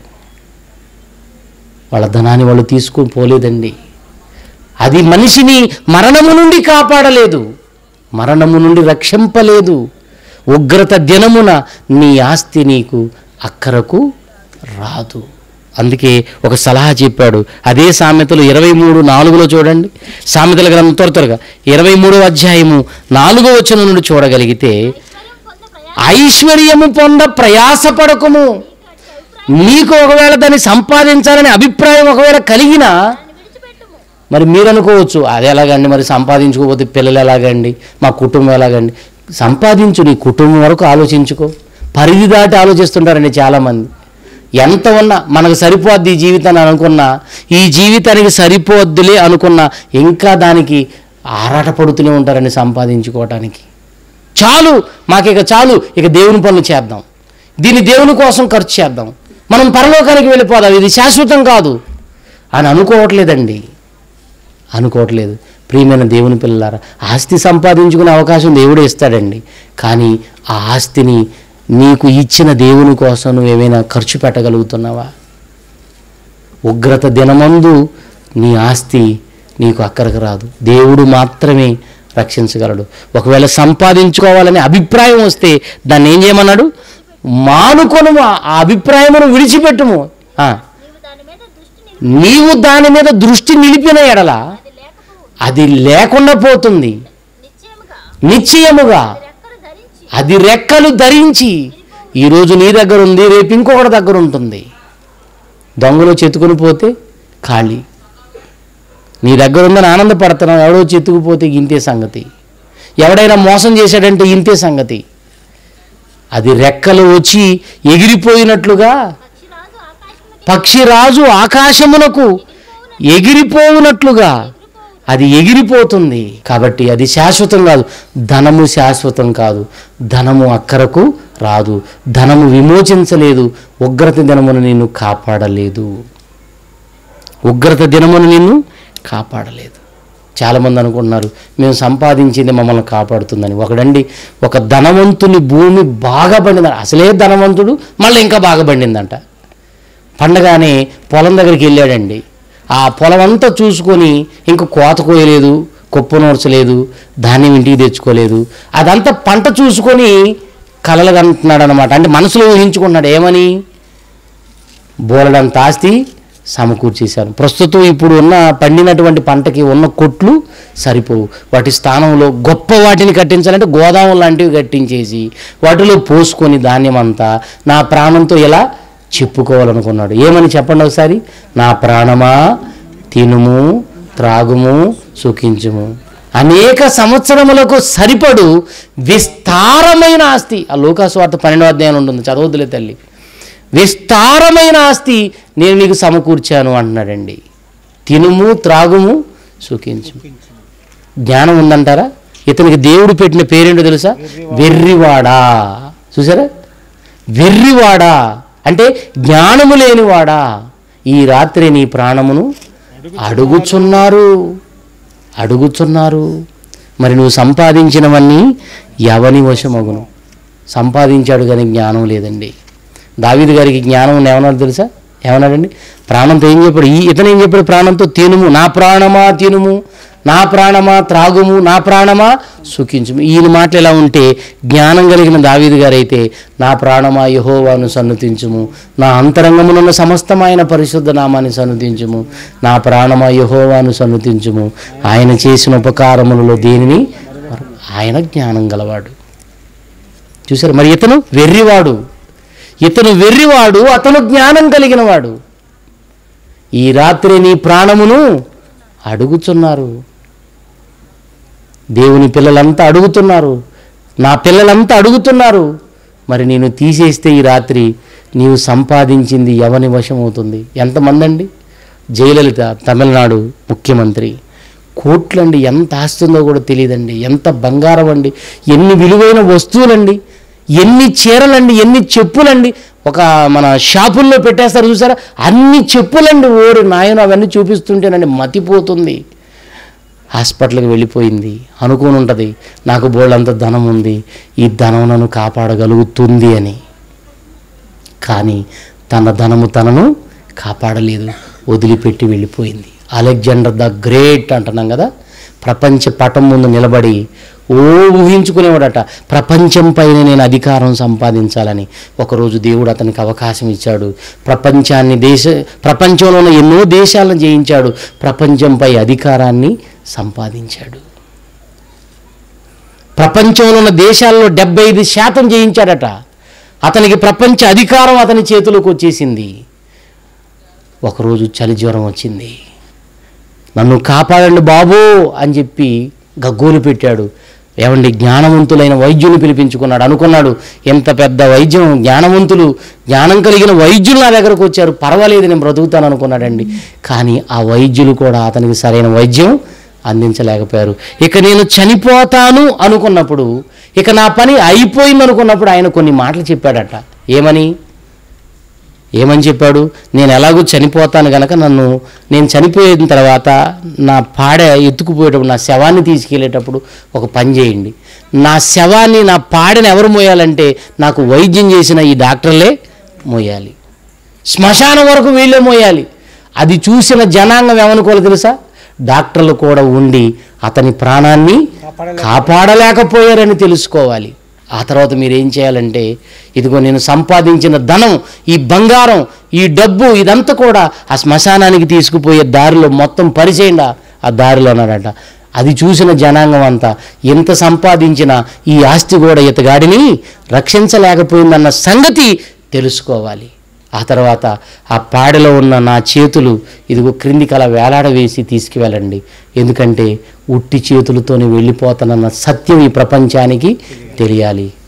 వాళ్ళ ధనాన్ని వాళ్ళు తీసుకుని పోలేదండి అది మనిషిని మరణము నుండి కాపాడలేదు మరణము నుండి రక్షింపలేదు ఉగ్రత దినమున నీ ఆస్తి నీకు అక్కరకు రాదు అందుకే ఒక సలహా చెప్పాడు అదే సామెతలు ఇరవై మూడు నాలుగులో చూడండి సామెతల గ్రంథం త్వర త్వరగా ఇరవై మూడో అధ్యాయము నాలుగో వచనం నుండి చూడగలిగితే ఐశ్వర్యం పొంద ప్రయాస ఐశ్వర్యము పొంద ప్రయాసపడకము నీకు ఒకవేళ దాన్ని సంపాదించాలనే అభిప్రాయం ఒకవేళ కలిగినా దాన్ని విడిచిపెట్టుము మరి మీరు అనుకోవచ్చు అది ఎలాగండి మరి సంపాదించుకోకపోతే పిల్లలు ఎలాగండి మా కుటుంబం ఎలాగండి సంపాదించు నీ కుటుంబం వరకు ఆలోచించుకో పరిధి దాటి ఆలోచిస్తుంటారండి చాలామంది ఎంత ఉన్నా మనకు సరిపోద్ది ఈ జీవితాన్ని అనుకున్నా ఈ జీవితానికి సరిపోద్దులే అనుకున్నా ఇంకా దానికి ఆరాటపడుతూనే ఉంటారండి సంపాదించుకోవటానికి చాలు మాకు ఇక చాలు ఇక దేవుని పనులు చేద్దాం దీన్ని దేవుని కోసం ఖర్చు చేద్దాం మనం పరలోకానికి వెళ్ళిపోదాం ఇది శాశ్వతం కాదు అని అనుకోవట్లేదండి అనుకోవట్లేదు ప్రియమైన దేవుని పిల్లలారా ఆస్తి సంపాదించుకునే అవకాశం దేవుడే ఇస్తాడండి కానీ ఆ ఆస్తిని నీకు ఇచ్చిన దేవుని కోసం నువ్వు ఏమైనా ఖర్చు పెట్టగలుగుతున్నావా ఉగ్రత దినమందు నీ ఆస్తి నీకు అక్కడికి రాదు దేవుడు మాత్రమే రక్షించగలడు ఒకవేళ సంపాదించుకోవాలనే అభిప్రాయం వస్తే దాన్ని ఏం చేయమన్నాడు మానుకొను ఆ అభిప్రాయమును విడిచిపెట్టుము ఆ, నీవు దాని మీద దృష్టి నీవు దాని మీద దృష్టి నిలుపు నిలిపిన ఎడల అది లేకపోవు అది లేకుండా పోతుంది నిశ్చయముగా నిశ్చయముగా రెక్కలు ధరించి అది రెక్కలు ధరించి ఈరోజు నీ దగ్గర ఉంది రేపు ఇంకొకటి దగ్గర ఉంటుంది దొంగలు చెతుకుని పోతే ఖాళీ నీ దగ్గర ఉందని ఆనందపడుతున్నావు ఎవడో చెతుకుపోతే ఇంతే సంగతి ఎవడైనా మోసం చేశాడంటే ఇంతే సంగతి అది రెక్కలు వచ్చి ఎగిరిపోయినట్లుగా పక్షిరాజు ఆకాశముకి పక్షిరాజు ఆకాశమునకు ఎగిరిపోవునట్లుగా అది ఎగిరిపోతుంది కాబట్టి అది శాశ్వతం కాదు ధనము శాశ్వతం కాదు ధనము అక్కరకు రాదు ధనము విమోచించలేదు ఉగ్రత దినమును నిన్ను కాపాడలేదు ఉగ్రత దినమును నిన్ను కాపాడలేదు చాలామంది అనుకుంటున్నారు మేము సంపాదించింది మమ్మల్ని కాపాడుతుందని ఒకడండి ఒక ధనవంతుని భూమి బాగా పండింది అసలే ధనవంతుడు మళ్ళీ ఇంకా బాగా పండిందంట పండగానే పొలం దగ్గరికి వెళ్ళాడండి ఆ పొలం అంతా చూసుకొని ఇంక కోత కోయలేదు కుప్ప నూర్చలేదు ధాన్యం ఇంటికి తెచ్చుకోలేదు అదంతా పంట చూసుకొని కలలు కంటున్నాడు అనమాట అంటే మనసులో ఊహించుకున్నాడు ఏమని బోలెడంత ఆస్తి సమకూర్చేశాను ప్రస్తుతం ఇప్పుడు ఉన్న పండినటువంటి పంటకి ఉన్న కొట్లు సరిపోవు వాటి స్థానంలో గొప్ప వాటిని కట్టించాలంటే గోదాము లాంటివి కట్టించేసి వాటిలో పోసుకొని ధాన్యం అంతా నా ప్రాణంతో ఎలా చెప్పుకోవాలనుకున్నాడు ఏమని చెప్పండి ఒకసారి నా ప్రాణమా తినుము త్రాగుము సుఖించుము అనేక సంవత్సరములకు సరిపడు విస్తారమైన ఆస్తి ఆ లోకాస్వార్త పన్నెండవ అధ్యాయం ఉంటుంది చదవద్దులే తల్లి విస్తారమైన ఆస్తి నేను నీకు సమకూర్చాను అంటున్నాడండి తినుము త్రాగుము సుఖించు జ్ఞానం ఉందంటారా ఇతనికి దేవుడు పెట్టిన పేరేంటో తెలుసా వెర్రివాడా చూసారా వెర్రివాడా అంటే జ్ఞానము లేనివాడా ఈ రాత్రి నీ ప్రాణమును అడుగుచున్నారు అడుగుచున్నారు మరి నువ్వు సంపాదించినవన్నీ ఎవని వశమగును సంపాదించాడు కానీ జ్ఞానం లేదండి దావీదు గారికి జ్ఞానం ఉంది ఏమన్నాడు తెలుసా ఏమన్నాడండి ప్రాణంతో ఏం చెప్పాడు ఈ ఇతను ఏం చెప్పాడు ప్రాణంతో తినుము నా ప్రాణమా తినుము నా ప్రాణమా త్రాగుము నా ప్రాణమా సుఖించుము ఈయన మాటలు ఎలా ఉంటే జ్ఞానం కలిగిన దావీదు గారైతే నా ప్రాణమా యహోవాను సన్నుతించుము నా అంతరంగమునున్న సమస్తమైన పరిశుద్ధ నామాన్ని సన్నుతించుము నా ప్రాణమా యహోవాను సన్నుతించుము ఆయన చేసిన ఉపకారములలో దేనిని ఆయన జ్ఞానం గలవాడు చూసారు మరి ఇతను వెర్రివాడు ఇతను వెర్రివాడు అతను జ్ఞానం కలిగినవాడు ఈ రాత్రి నీ ప్రాణమును అడుగుచున్నారు దేవుని పిల్లలంతా అడుగుతున్నారు నా పిల్లలంతా అడుగుతున్నారు మరి నేను తీసేస్తే ఈ రాత్రి నీవు సంపాదించింది ఎవని వశం అవుతుంది ఎంతమంది అండి జయలలిత తమిళనాడు ముఖ్యమంత్రి కోట్లండి ఎంత ఆస్తుందో కూడా తెలియదండి ఎంత బంగారం అండి ఎన్ని విలువైన వస్తువులండి ఎన్ని చీరలండి ఎన్ని చెప్పులండి ఒక మన షాపుల్లో పెట్టేస్తారు చూసారా అన్ని చెప్పులండి ఓరి నాయన అవన్నీ చూపిస్తుంటేనండి మతిపోతుంది హాస్పిటల్కి వెళ్ళిపోయింది అనుకుని ఉంటుంది నాకు బోళ్ళంత ధనం ఉంది ఈ ధనం నన్ను కాపాడగలుగుతుంది అని కానీ తన ధనము తనను కాపాడలేదు వదిలిపెట్టి వెళ్ళిపోయింది అలెగ్జాండర్ ద గ్రేట్ అంటున్నాం కదా ప్రపంచ పటం ముందు నిలబడి ఓ ఊహించుకునేవాడట ప్రపంచం పైన నేను అధికారం సంపాదించాలని ఒకరోజు దేవుడు అతనికి అవకాశం ఇచ్చాడు ప్రపంచాన్ని దేశ ప్రపంచంలో ఉన్న ఎన్నో దేశాలను జయించాడు ప్రపంచంపై అధికారాన్ని సంపాదించాడు ప్రపంచంలో ఉన్న దేశాల్లో డెబ్బై ఐదు శాతం జయించాడట అతనికి ప్రపంచ అధికారం అతని చేతిలోకి వచ్చేసింది ఒకరోజు చలి జ్వరం వచ్చింది నన్ను కాపాడండి బాబు అని చెప్పి గగ్గోలు పెట్టాడు ఏమండి జ్ఞానవంతులైన వైద్యుని పిలిపించుకున్నాడు అనుకున్నాడు ఎంత పెద్ద వైద్యం జ్ఞానవంతులు జ్ఞానం కలిగిన వైద్యులు నా దగ్గరకు వచ్చారు పర్వాలేదు నేను బ్రతుకుతాను అనుకున్నాడండి కానీ ఆ వైద్యులు కూడా అతనికి సరైన వైద్యం అందించలేకపోయారు ఇక నేను చనిపోతాను అనుకున్నప్పుడు ఇక నా పని అయిపోయింది అనుకున్నప్పుడు ఆయన కొన్ని మాటలు చెప్పాడట ఏమని ఏమని చెప్పాడు నేను ఎలాగూ చనిపోతాను గనక నన్ను నేను చనిపోయిన తర్వాత నా పాడ ఎత్తుకుపోయేటప్పుడు నా శవాన్ని తీసుకెళ్ళేటప్పుడు ఒక పని చేయండి నా శవాన్ని నా పాడని ఎవరు మోయాలంటే నాకు వైద్యం చేసిన ఈ డాక్టర్లే మోయాలి శ్మశానం వరకు వీళ్ళే మోయాలి అది చూసిన జనాంగం ఏమనుకోవాలి తెలుసా డాక్టర్లు కూడా ఉండి అతని ప్రాణాన్ని కాపాడలేకపోయారని తెలుసుకోవాలి ఆ తర్వాత మీరు ఏం చేయాలంటే ఇదిగో నేను సంపాదించిన ధనం ఈ బంగారం ఈ డబ్బు ఇదంతా కూడా ఆ శ్మశానానికి తీసుకుపోయే దారిలో మొత్తం పరిచేయండి ఆ దారిలో అన్నాడట అది చూసిన జనాంగం అంతా ఎంత సంపాదించిన ఈ ఆస్తి కూడా ఇతగాడిని రక్షించలేకపోయిందన్న సంగతి తెలుసుకోవాలి ఆ తర్వాత ఆ పాడలో ఉన్న నా చేతులు ఇదిగో క్రిందికి అలా వేలాడవేసి తీసుకువెళ్ళండి ఎందుకంటే ఉట్టి చేతులతోనే వెళ్ళిపోతానన్న సత్యం ఈ ప్రపంచానికి తెలియాలి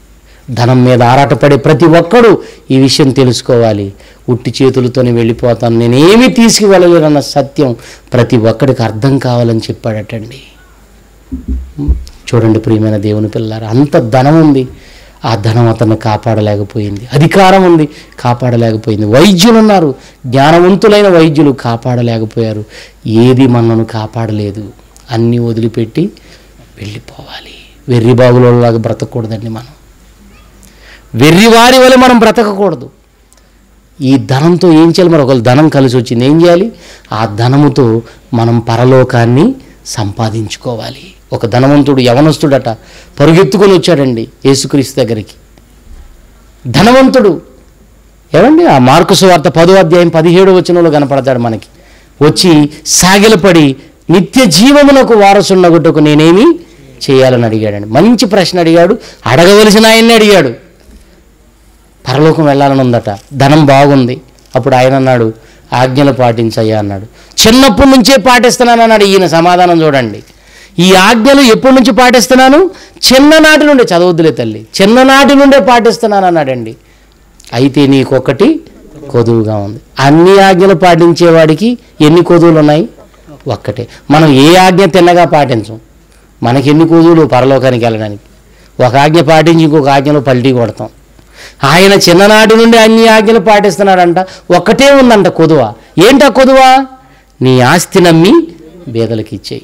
ధనం మీద ఆరాటపడే ప్రతి ఒక్కడు ఈ విషయం తెలుసుకోవాలి ఉట్టి చేతులతోనే వెళ్ళిపోతాను నేనేమీ తీసుకువెళ్ళలేనన్న సత్యం ప్రతి ఒక్కడికి అర్థం కావాలని చెప్పాడటండి చూడండి ప్రియమైన దేవుని పిల్లారు అంత ధనం ఉంది ఆ ధనం అతన్ని కాపాడలేకపోయింది అధికారం ఉంది కాపాడలేకపోయింది వైద్యులు ఉన్నారు జ్ఞానవంతులైన వైద్యులు కాపాడలేకపోయారు ఏది మనను కాపాడలేదు అన్నీ వదిలిపెట్టి వెళ్ళిపోవాలి వెర్రి బాగులలాగా బ్రతకూడదండి మనం వెర్రివారి వల్ల మనం బ్రతకకూడదు ఈ ధనంతో ఏం చేయాలి మరి ఒకవేళ ధనం కలిసి వచ్చింది ఏం చేయాలి ఆ ధనముతో మనం పరలోకాన్ని సంపాదించుకోవాలి ఒక ధనవంతుడు యవనస్తుడట పరుగెత్తుకొని వచ్చాడండి యేసుక్రీస్తు దగ్గరికి ధనవంతుడు ఏమండి ఆ మార్కు సువార్త పదో అధ్యాయం పదిహేడు వచనంలో కనపడతాడు మనకి వచ్చి సాగిలపడి నిత్య జీవమునకు వారసున్నగుటకు నేనేమి చేయాలని అడిగాడండి మంచి ప్రశ్న అడిగాడు అడగవలసిన ఆయన్ని అడిగాడు పరలోకం వెళ్ళాలని ఉందట ధనం బాగుంది అప్పుడు ఆయన అన్నాడు ఆజ్ఞలు పాటించయ్యా అన్నాడు చిన్నప్పటి నుంచే పాటిస్తున్నాను అన్నాడు ఈయన సమాధానం చూడండి ఈ ఆజ్ఞలు ఎప్పటి నుంచి పాటిస్తున్నాను చిన్ననాటి నుండే చదవద్దులే తల్లి చిన్ననాటి నుండే పాటిస్తున్నాను అన్నాడండి అయితే నీకొకటి కొదువుగా ఉంది అన్ని ఆజ్ఞలు పాటించేవాడికి ఎన్ని కొదువులు ఉన్నాయి ఒక్కటే మనం ఏ ఆజ్ఞ తిన్నగా పాటించం మనకి ఎన్ని కొదువులు పరలోకానికి వెళ్ళడానికి ఒక ఆజ్ఞ పాటించి ఇంకొక ఆజ్ఞలో పల్టీ కొడతాం ఆయన చిన్ననాటి నుండి అన్ని ఆజ్ఞలు పాటిస్తున్నాడంట ఒక్కటే ఉందంట కొదువ ఏంటా కొదువ నీ ఆస్తి నమ్మి బేదలకి ఇచ్చేయి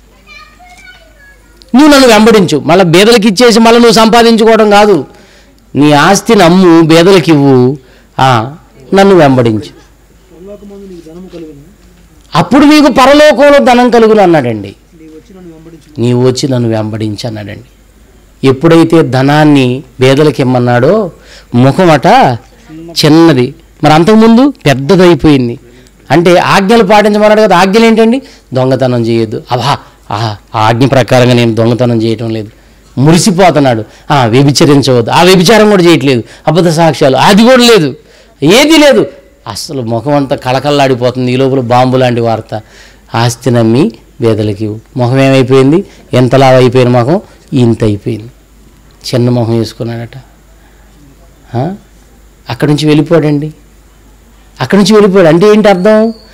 నువ్వు నన్ను వెంబడించు మళ్ళీ బేదలకి ఇచ్చేసి మళ్ళీ నువ్వు సంపాదించుకోవడం కాదు నీ ఆస్తిని అమ్ము బేదలకి ఇవ్వు ఆ, నన్ను వెంబడించు పరలోకమందు నీకు ధనము కలుగును అప్పుడు నీకు పరలోకంలో ధనం కలుగును అన్నాడండి నీవు వచ్చి నన్ను వెంబడించు నీవు వచ్చి నన్ను వెంబడించి అన్నాడండి ఎప్పుడైతే ధనాన్ని బేదలకి ఇమ్మన్నాడో ముఖమట చిన్నది మరి అంతకుముందు పెద్దదైపోయింది అంటే ఆజ్ఞలు పాటించమన్నాడు కదా ఆజ్ఞలు ఏంటండి దొంగతనం చేయొద్దు అబా ఆహా, ఆ ఆజ్ఞ ప్రకారంగా నేను దొంగతనం చేయటం లేదు మురిసిపోతున్నాడు ఆ వ్యభిచరించవద్దు ఆ వ్యభిచారం కూడా చేయట్లేదు అబద్ధ సాక్ష్యాలు అది కూడా లేదు ఏది లేదు అసలు ముఖం అంతా కళకళలాడిపోతుంది ఈ లోపల బాంబు లాంటి వార్త ఆస్తి నమ్మి పేదలకి ఇవ్వు. మొహం ఏమైపోయింది ఎంతలా అయిపోయిన మొహం ఇంత అయిపోయింది చిన్న మొహం వేసుకున్నాడట ఆ? అక్కడి నుంచి వెళ్ళిపోయాడండి అక్కడి నుంచి వెళ్ళిపోయాడు అంటే ఏంటి అర్థం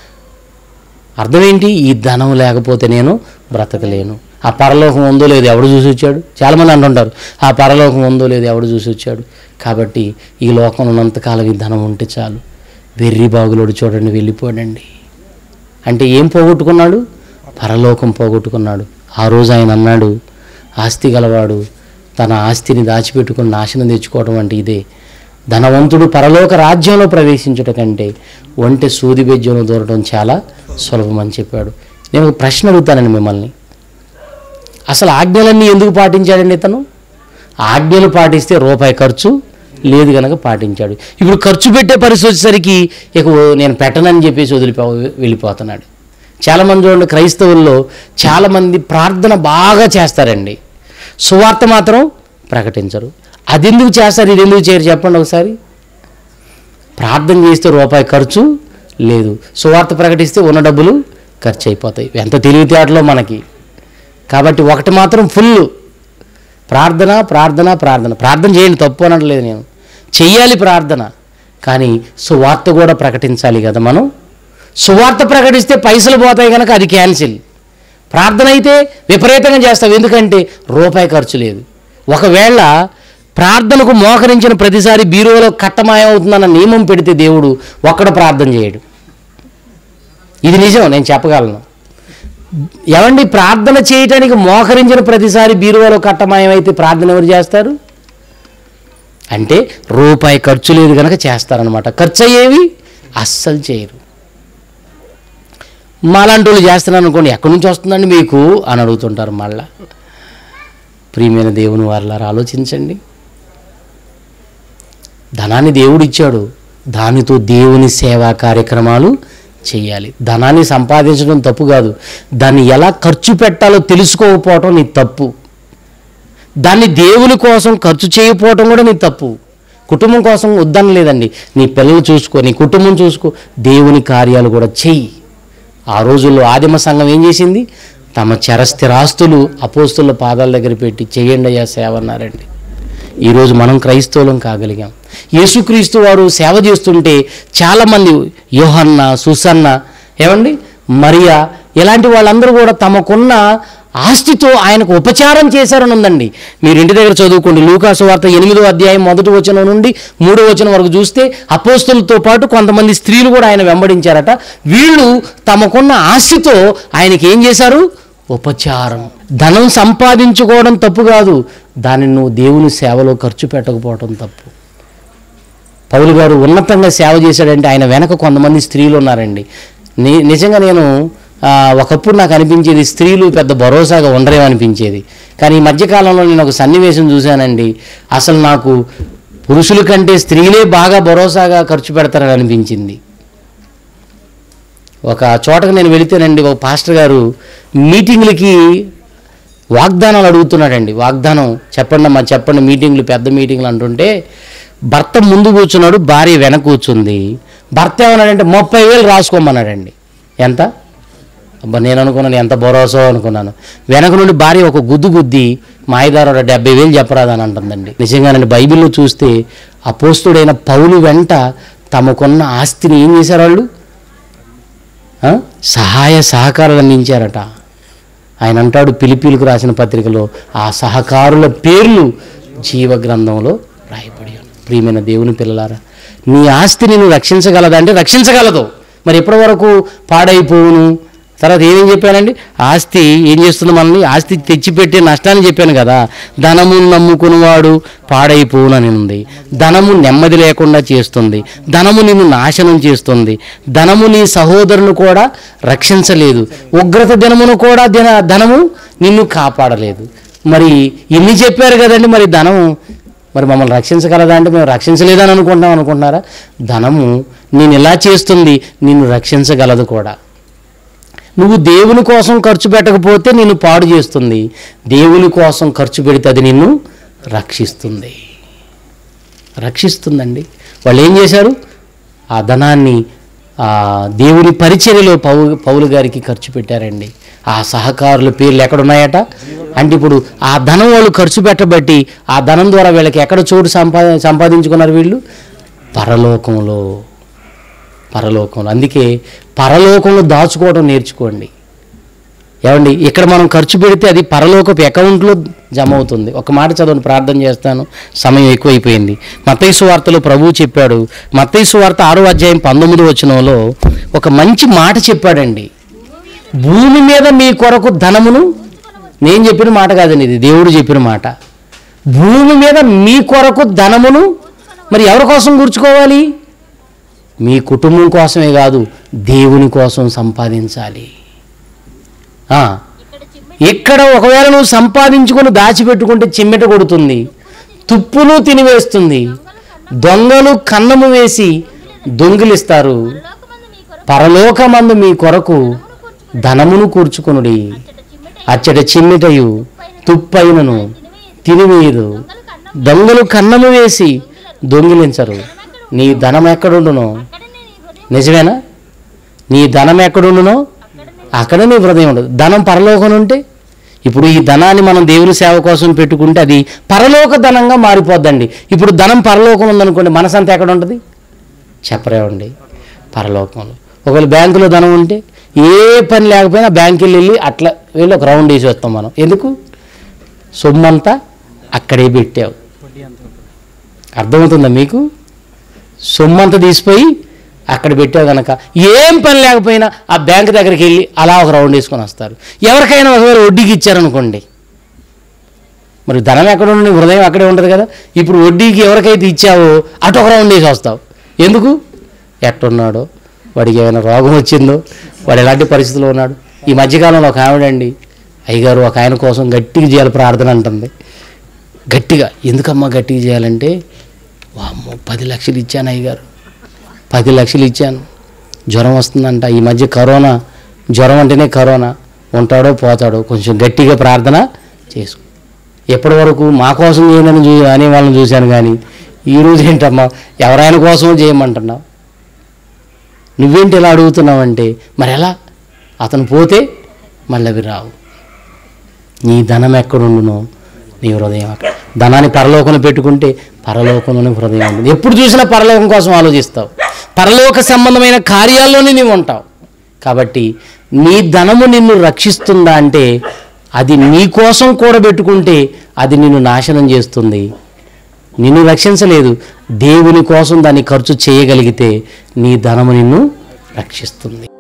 అర్థం ఏంటి ఈ ధనం లేకపోతే నేను బ్రతకలేను ఆ పరలోకం ఉందో లేదు ఎవడు చూసి వచ్చాడు చాలామంది అంటుంటారు ఆ పరలోకం ఉందో లేదు ఎవడు చూసి వచ్చాడు కాబట్టి ఈ లోకంలో ఉన్నంతకాలం ఈ ధనం ఉంటే చాలు వెర్రి బాగులోడు చూడండి వెళ్ళిపోయాడండి అంటే ఏం పోగొట్టుకున్నాడు పరలోకం పోగొట్టుకున్నాడు ఆ రోజు ఆయన అన్నాడు ఆస్తి గలవాడు తన ఆస్తిని దాచిపెట్టుకుని నాశనం తెచ్చుకోవడం అంటే ఇదే ధనవంతుడు పరలోక రాజ్యంలో ప్రవేశించుట కంటే ఒంటె సూది బెజ్యంలో దూరడం చాలా సులభం అని చెప్పాడు నేను ఒక ప్రశ్న అడుగుతానండి మిమ్మల్ని అసలు ఆజ్ఞలన్నీ ఎందుకు పాటించాడండి ఇతను ఆజ్ఞలు పాటిస్తే రూపాయి ఖర్చు లేదు కనుక పాటించాడు ఇప్పుడు ఖర్చు పెట్టే పరిస్థితి వచ్చేసరికి ఇక ఓ నేను పెట్టనని చెప్పేసి వదిలిపో వెళ్ళిపోతున్నాడు చాలామంది చూడండి క్రైస్తవుల్లో చాలామంది ప్రార్థన బాగా చేస్తారండి సువార్త మాత్రం ప్రకటించరు అది ఎందుకు చేస్తారు ఇది ఎందుకు చేయరు చెప్పండి ఒకసారి ప్రార్థన చేస్తే రూపాయి ఖర్చు లేదు సువార్త ప్రకటిస్తే ఉన్న డబ్బులు ఖర్చు అయిపోతాయి ఎంత తెలివితేటలో మనకి కాబట్టి ఒకటి మాత్రం ఫుల్ ప్రార్థన ప్రార్థన ప్రార్థన ప్రార్థన చేయండి తప్పు అనట్లేదు నేను చెయ్యాలి ప్రార్థన కానీ సువార్త కూడా ప్రకటించాలి కదా మనం సువార్త ప్రకటిస్తే పైసలు పోతాయి కనుక అది క్యాన్సిల్ ప్రార్థన అయితే విపరీతంగా చేస్తాం ఎందుకంటే రూపాయి ఖర్చు లేదు ఒకవేళ ప్రార్థనకు మోకరించిన ప్రతిసారి బీరువాలో కట్టమాయమవుతుందన్న నియమం పెడితే దేవుడు ఒక్కడ ప్రార్థన చేయడు ఇది నిజం నేను చెప్పగలను ఏమండి ప్రార్థన చేయటానికి మోకరించిన ప్రతిసారి బీరువాలో కట్టమాయమైతే ప్రార్థన ఎవరు చేస్తారు అంటే రూపాయి ఖర్చు లేదు కనుక చేస్తారనమాట ఖర్చు అయ్యేవి అస్సలు చేయరు మాలాంటి వాళ్ళు చేస్తున్నాను అనుకోండి ఎక్కడి నుంచి వస్తుందండి మీకు అని అడుగుతుంటారు మళ్ళా ప్రియమైన దేవుని వారిలారా ఆలోచించండి ధనాన్ని దేవుడు ఇచ్చాడు దానితో దేవుని సేవా కార్యక్రమాలు చేయాలి ధనాన్ని సంపాదించడం తప్పు కాదు దాన్ని ఎలా ఖర్చు పెట్టాలో తెలుసుకోకపోవటం నీ తప్పు దాన్ని దేవుని కోసం ఖర్చు చేయకపోవటం కూడా నీ తప్పు కుటుంబం కోసం వద్దన లేదండి నీ పిల్లలు చూసుకో నీ కుటుంబం చూసుకో దేవుని కార్యాలు కూడా చెయ్యి ఆ రోజుల్లో ఆదిమ సంఘం ఏం చేసింది తమ చరస్థిరాస్తులు అపోస్తుల పాదాల దగ్గర పెట్టి చెయ్యండి అయ్యా సేవ అన్నారండి ఈరోజు మనం క్రైస్తవులం కాగలిగాం యేసుక్రీస్తు వారు సేవ చేస్తుంటే చాలామంది యోహన్న సుసన్న ఏమండి మరియా ఇలాంటి వాళ్ళందరూ కూడా తమకున్న ఆస్తితో ఆయనకు ఉపచారం చేశారని ఉందండి మీరు ఇంటి దగ్గర చదువుకోండి లూకాసు వార్త ఎనిమిదో అధ్యాయం మొదటి వచనం నుండి మూడో వచనం వరకు చూస్తే అపోస్తులతో పాటు కొంతమంది స్త్రీలు కూడా ఆయన వెంబడించారట వీళ్ళు తమకున్న ఆస్తితో ఆయనకి ఏం చేశారు ఉపచారం ధనం సంపాదించుకోవడం తప్పు కాదు దానిని నువ్వు దేవుని సేవలో ఖర్చు పెట్టకపోవడం తప్పు పౌలు గారు ఉన్నతంగా సేవ చేశాడంటే ఆయన వెనక కొంతమంది స్త్రీలు ఉన్నారండి ని నిజంగా నేను ఆ, ఒకప్పుడు నాకు అనిపించేది స్త్రీలు పెద్ద భరోసాగా ఉండరేమో అనిపించేది కానీ ఈ మధ్యకాలంలో నేను ఒక సన్నివేశం చూశానండి అసలు నాకు పురుషుల కంటే స్త్రీలే బాగా భరోసాగా ఖర్చు పెడతారని అనిపించింది ఒక చోటకు నేను వెళితేనండి ఒక పాస్టర్ గారు మీటింగ్లకి వాగ్దానాలు అడుగుతున్నాడండి వాగ్దానం చెప్పండి అమ్మా చెప్పండి మీటింగ్లు పెద్ద మీటింగ్లు అంటుంటే భర్త ముందు కూర్చున్నాడు భార్య వెనక కూర్చుంది భర్త ఏమన్నాడంటే ముప్పై వేలు రాసుకోమన్నాడండి ఎంత అబ్బా నేను అనుకున్నాను ఎంత భరోసా అనుకున్నాను వెనక నుండి భార్య ఒక గుద్దు గుద్ది మాయదారు డెబ్బై వేలు చెప్పరాదని అంటుందండి నిజంగానండి బైబిల్లో చూస్తే అపోస్తుడైన పౌలు వెంట తమకున్న ఆస్తిని ఏం చేశారు వాళ్ళు ఆ? సహాయ సహకారాలు అందించారట ఆయన అంటాడు పిలిపిలకు రాసిన పత్రికలో ఆ సహకారుల పేర్లు జీవ గ్రంథంలో రాయబడి ఉన్నాయి. ప్రియమైన దేవుని పిల్లలారా నీ ఆస్తిని నువ్వు రక్షించగలదా అంటే రక్షించగలదు మరి ఎప్పటి వరకు పాడైపోవును తర్వాత ఏమేం చెప్పానండి ఆస్తి ఏం చేస్తుంది మనల్ని ఆస్తి తెచ్చిపెట్టే నష్టాన్ని చెప్పాను కదా ధనము నమ్ముకునేవాడు పాడైపోవునని ఉంది ధనము నెమ్మది లేకుండా చేస్తుంది ధనము నిన్ను నాశనం చేస్తుంది ధనము నీ సహోదరుని కూడా రక్షించలేదు ఉగ్రత దినమును కూడా దిన ధనము నిన్ను కాపాడలేదు మరి ఇన్ని చెప్పారు కదండి మరి ధనము మరి మమ్మల్ని రక్షించగలదా అంటే మేము రక్షించలేదని అనుకుంటాం అనుకుంటున్నారా ధనము నేను ఇలా చేస్తుంది నిన్ను రక్షించగలదు కూడా నువ్వు దేవుని కోసం ఖర్చు పెట్టకపోతే నిన్ను పాడు చేస్తుంది దేవుని కోసం ఖర్చు పెడితే అది నిన్ను రక్షిస్తుంది రక్షిస్తుందండి వాళ్ళు ఏం చేశారు ఆ ధనాన్ని ఆ దేవుని పరిచర్యలో పౌ పౌలు గారికి ఖర్చు పెట్టారండి ఆ సహకారుల పేర్లు ఎక్కడున్నాయట అంటే ఇప్పుడు ఆ ధనం వాళ్ళు ఖర్చు పెట్టబట్టి ఆ ధనం ద్వారా వీళ్ళకి ఎక్కడ చోటు సంపా సంపాదించుకున్నారు వీళ్ళు పరలోకంలో పరలోకంలో అందుకే పరలోకంలో దాచుకోవడం నేర్చుకోండి ఏమండి ఇక్కడ మనం ఖర్చు పెడితే అది పరలోకపు అకౌంట్లో జమ అవుతుంది ఒక మాట చదవని ప్రార్థన చేస్తాను సమయం ఎక్కువైపోయింది మత్తైసు వార్తలో ప్రభువు చెప్పాడు మత్తైసు వార్త ఆరో అధ్యాయం పంతొమ్మిది వచనంలో ఒక మంచి మాట చెప్పాడండి భూమి మీద మీ కొరకు ధనమును నేను చెప్పిన మాట కాదండి ఇది దేవుడు చెప్పిన మాట భూమి మీద మీ కొరకు ధనమును మరి ఎవరి కోసం కూర్చుకోవాలి మీ కుటుంబం కోసమే కాదు దేవుని కోసం సంపాదించాలి ఆ, ఇక్కడ చిమ్మె ఇక్కడ ఒకవేళ నువ్వు సంపాదించుకొని దాచిపెట్టుకుంటే చిమ్మెట కొడుతుంది తుప్పును తినివేస్తుంది దొంగలు కన్నము వేసి దొంగిలిస్తారు లోకమందు మీ కొరకు పరలోకమందు మీ కొరకు ధనమును కూర్చుకొనుడి అచ్చట చిమ్మెట అచ్చట చిమ్మిటయు తుప్పైనను తినివేయదు దొంగలు కన్నము వేసి దొంగిలించరు నీ ధనం ఎక్కడుండునో అక్కడనే నీ హృదయం నిజమేనా నీ ధనం ఎక్కడుండునో అక్కడ నీ హృదయం ఉండదు ధనం పరలోకం ఉంటే ఇప్పుడు ఈ ధనాన్ని మనం దేవుని సేవ కోసం పెట్టుకుంటే అది పరలోక ధనంగా మారిపోద్దండి ఇప్పుడు ధనం పరలోకం ఉందనుకోండి మనసంతా ఎక్కడ ఉంటుంది చెప్పరేమండి పరలోకంలో ఒకవేళ బ్యాంకులో ధనం ఉంటే ఏ పని లేకపోయినా బ్యాంకుకి వెళ్ళి అట్లా వెళ్ళి ఒక రౌండ్ వేసి వస్తాం మనం ఎందుకు సొమ్మంతా అక్కడే పెట్టావు అర్థమవుతుందా మీకు సొమ్మంతా తీసిపోయి అక్కడ పెట్టావు కనుక ఏం పని లేకపోయినా ఆ బ్యాంక్ దగ్గరికి వెళ్ళి అలా ఒక రౌండ్ వేసుకొని వస్తారు ఎవరికైనా ఒకవేళ వడ్డీకి ఇచ్చారనుకోండి మరి ధనం ఎక్కడ ఉండి హృదయం అక్కడే ఉంటుంది కదా ఇప్పుడు వడ్డీకి ఎవరికైతే ఇచ్చావో అటు ఒక రౌండ్ వేసి వస్తావు ఎందుకు ఎట్టున్నాడో వాడికి ఏమైనా రోగం వచ్చిందో వాడు ఎలాంటి పరిస్థితిలో ఉన్నాడు ఈ మధ్యకాలంలో ఒక ఆవిడండి అయ్యగారు ఒక ఆయన కోసం గట్టిగా చేయాలి ప్రార్థన అంటుంది గట్టిగా ఎందుకమ్మా గట్టిగా చేయాలంటే వామ్మో పది లక్షలు ఇచ్చాను అయ్యగారు పది లక్షలు ఇచ్చాను జ్వరం వస్తుందంట ఈ మధ్య కరోనా జ్వరం అంటేనే కరోనా ఉంటాడో పోతాడో కొంచెం గట్టిగా ప్రార్థన చేసుకో ఎప్పటి వరకు మా కోసం చేయనని చూ అనే వాళ్ళని చూశాను కానీ ఈరోజు ఏంటమ్మా ఎవరైనా కోసం చేయమంటున్నావు నువ్వేంటి ఇలా అడుగుతున్నావంటే మరి ఎలా అతను పోతే మళ్ళీ అవి రావు నీ ధనం ఎక్కడుండునో నీ హృదయం అక్కడ ధనాన్ని పరలోకంలో పెట్టుకుంటే పరలోకంలోనే హృదయం ఉంటుంది ఎప్పుడు చూసినా పరలోకం కోసం ఆలోచిస్తావు పరలోక సంబంధమైన కార్యాల్లోనే నీవు ఉంటావు కాబట్టి నీ ధనము నిన్ను రక్షిస్తుందా అంటే అది నీ కోసం కూడబెట్టుకుంటే అది నిన్ను నాశనం చేస్తుంది నిన్ను రక్షించలేదు దేవుని కోసం దాన్ని ఖర్చు చేయగలిగితే నీ ధనము నిన్ను రక్షిస్తుంది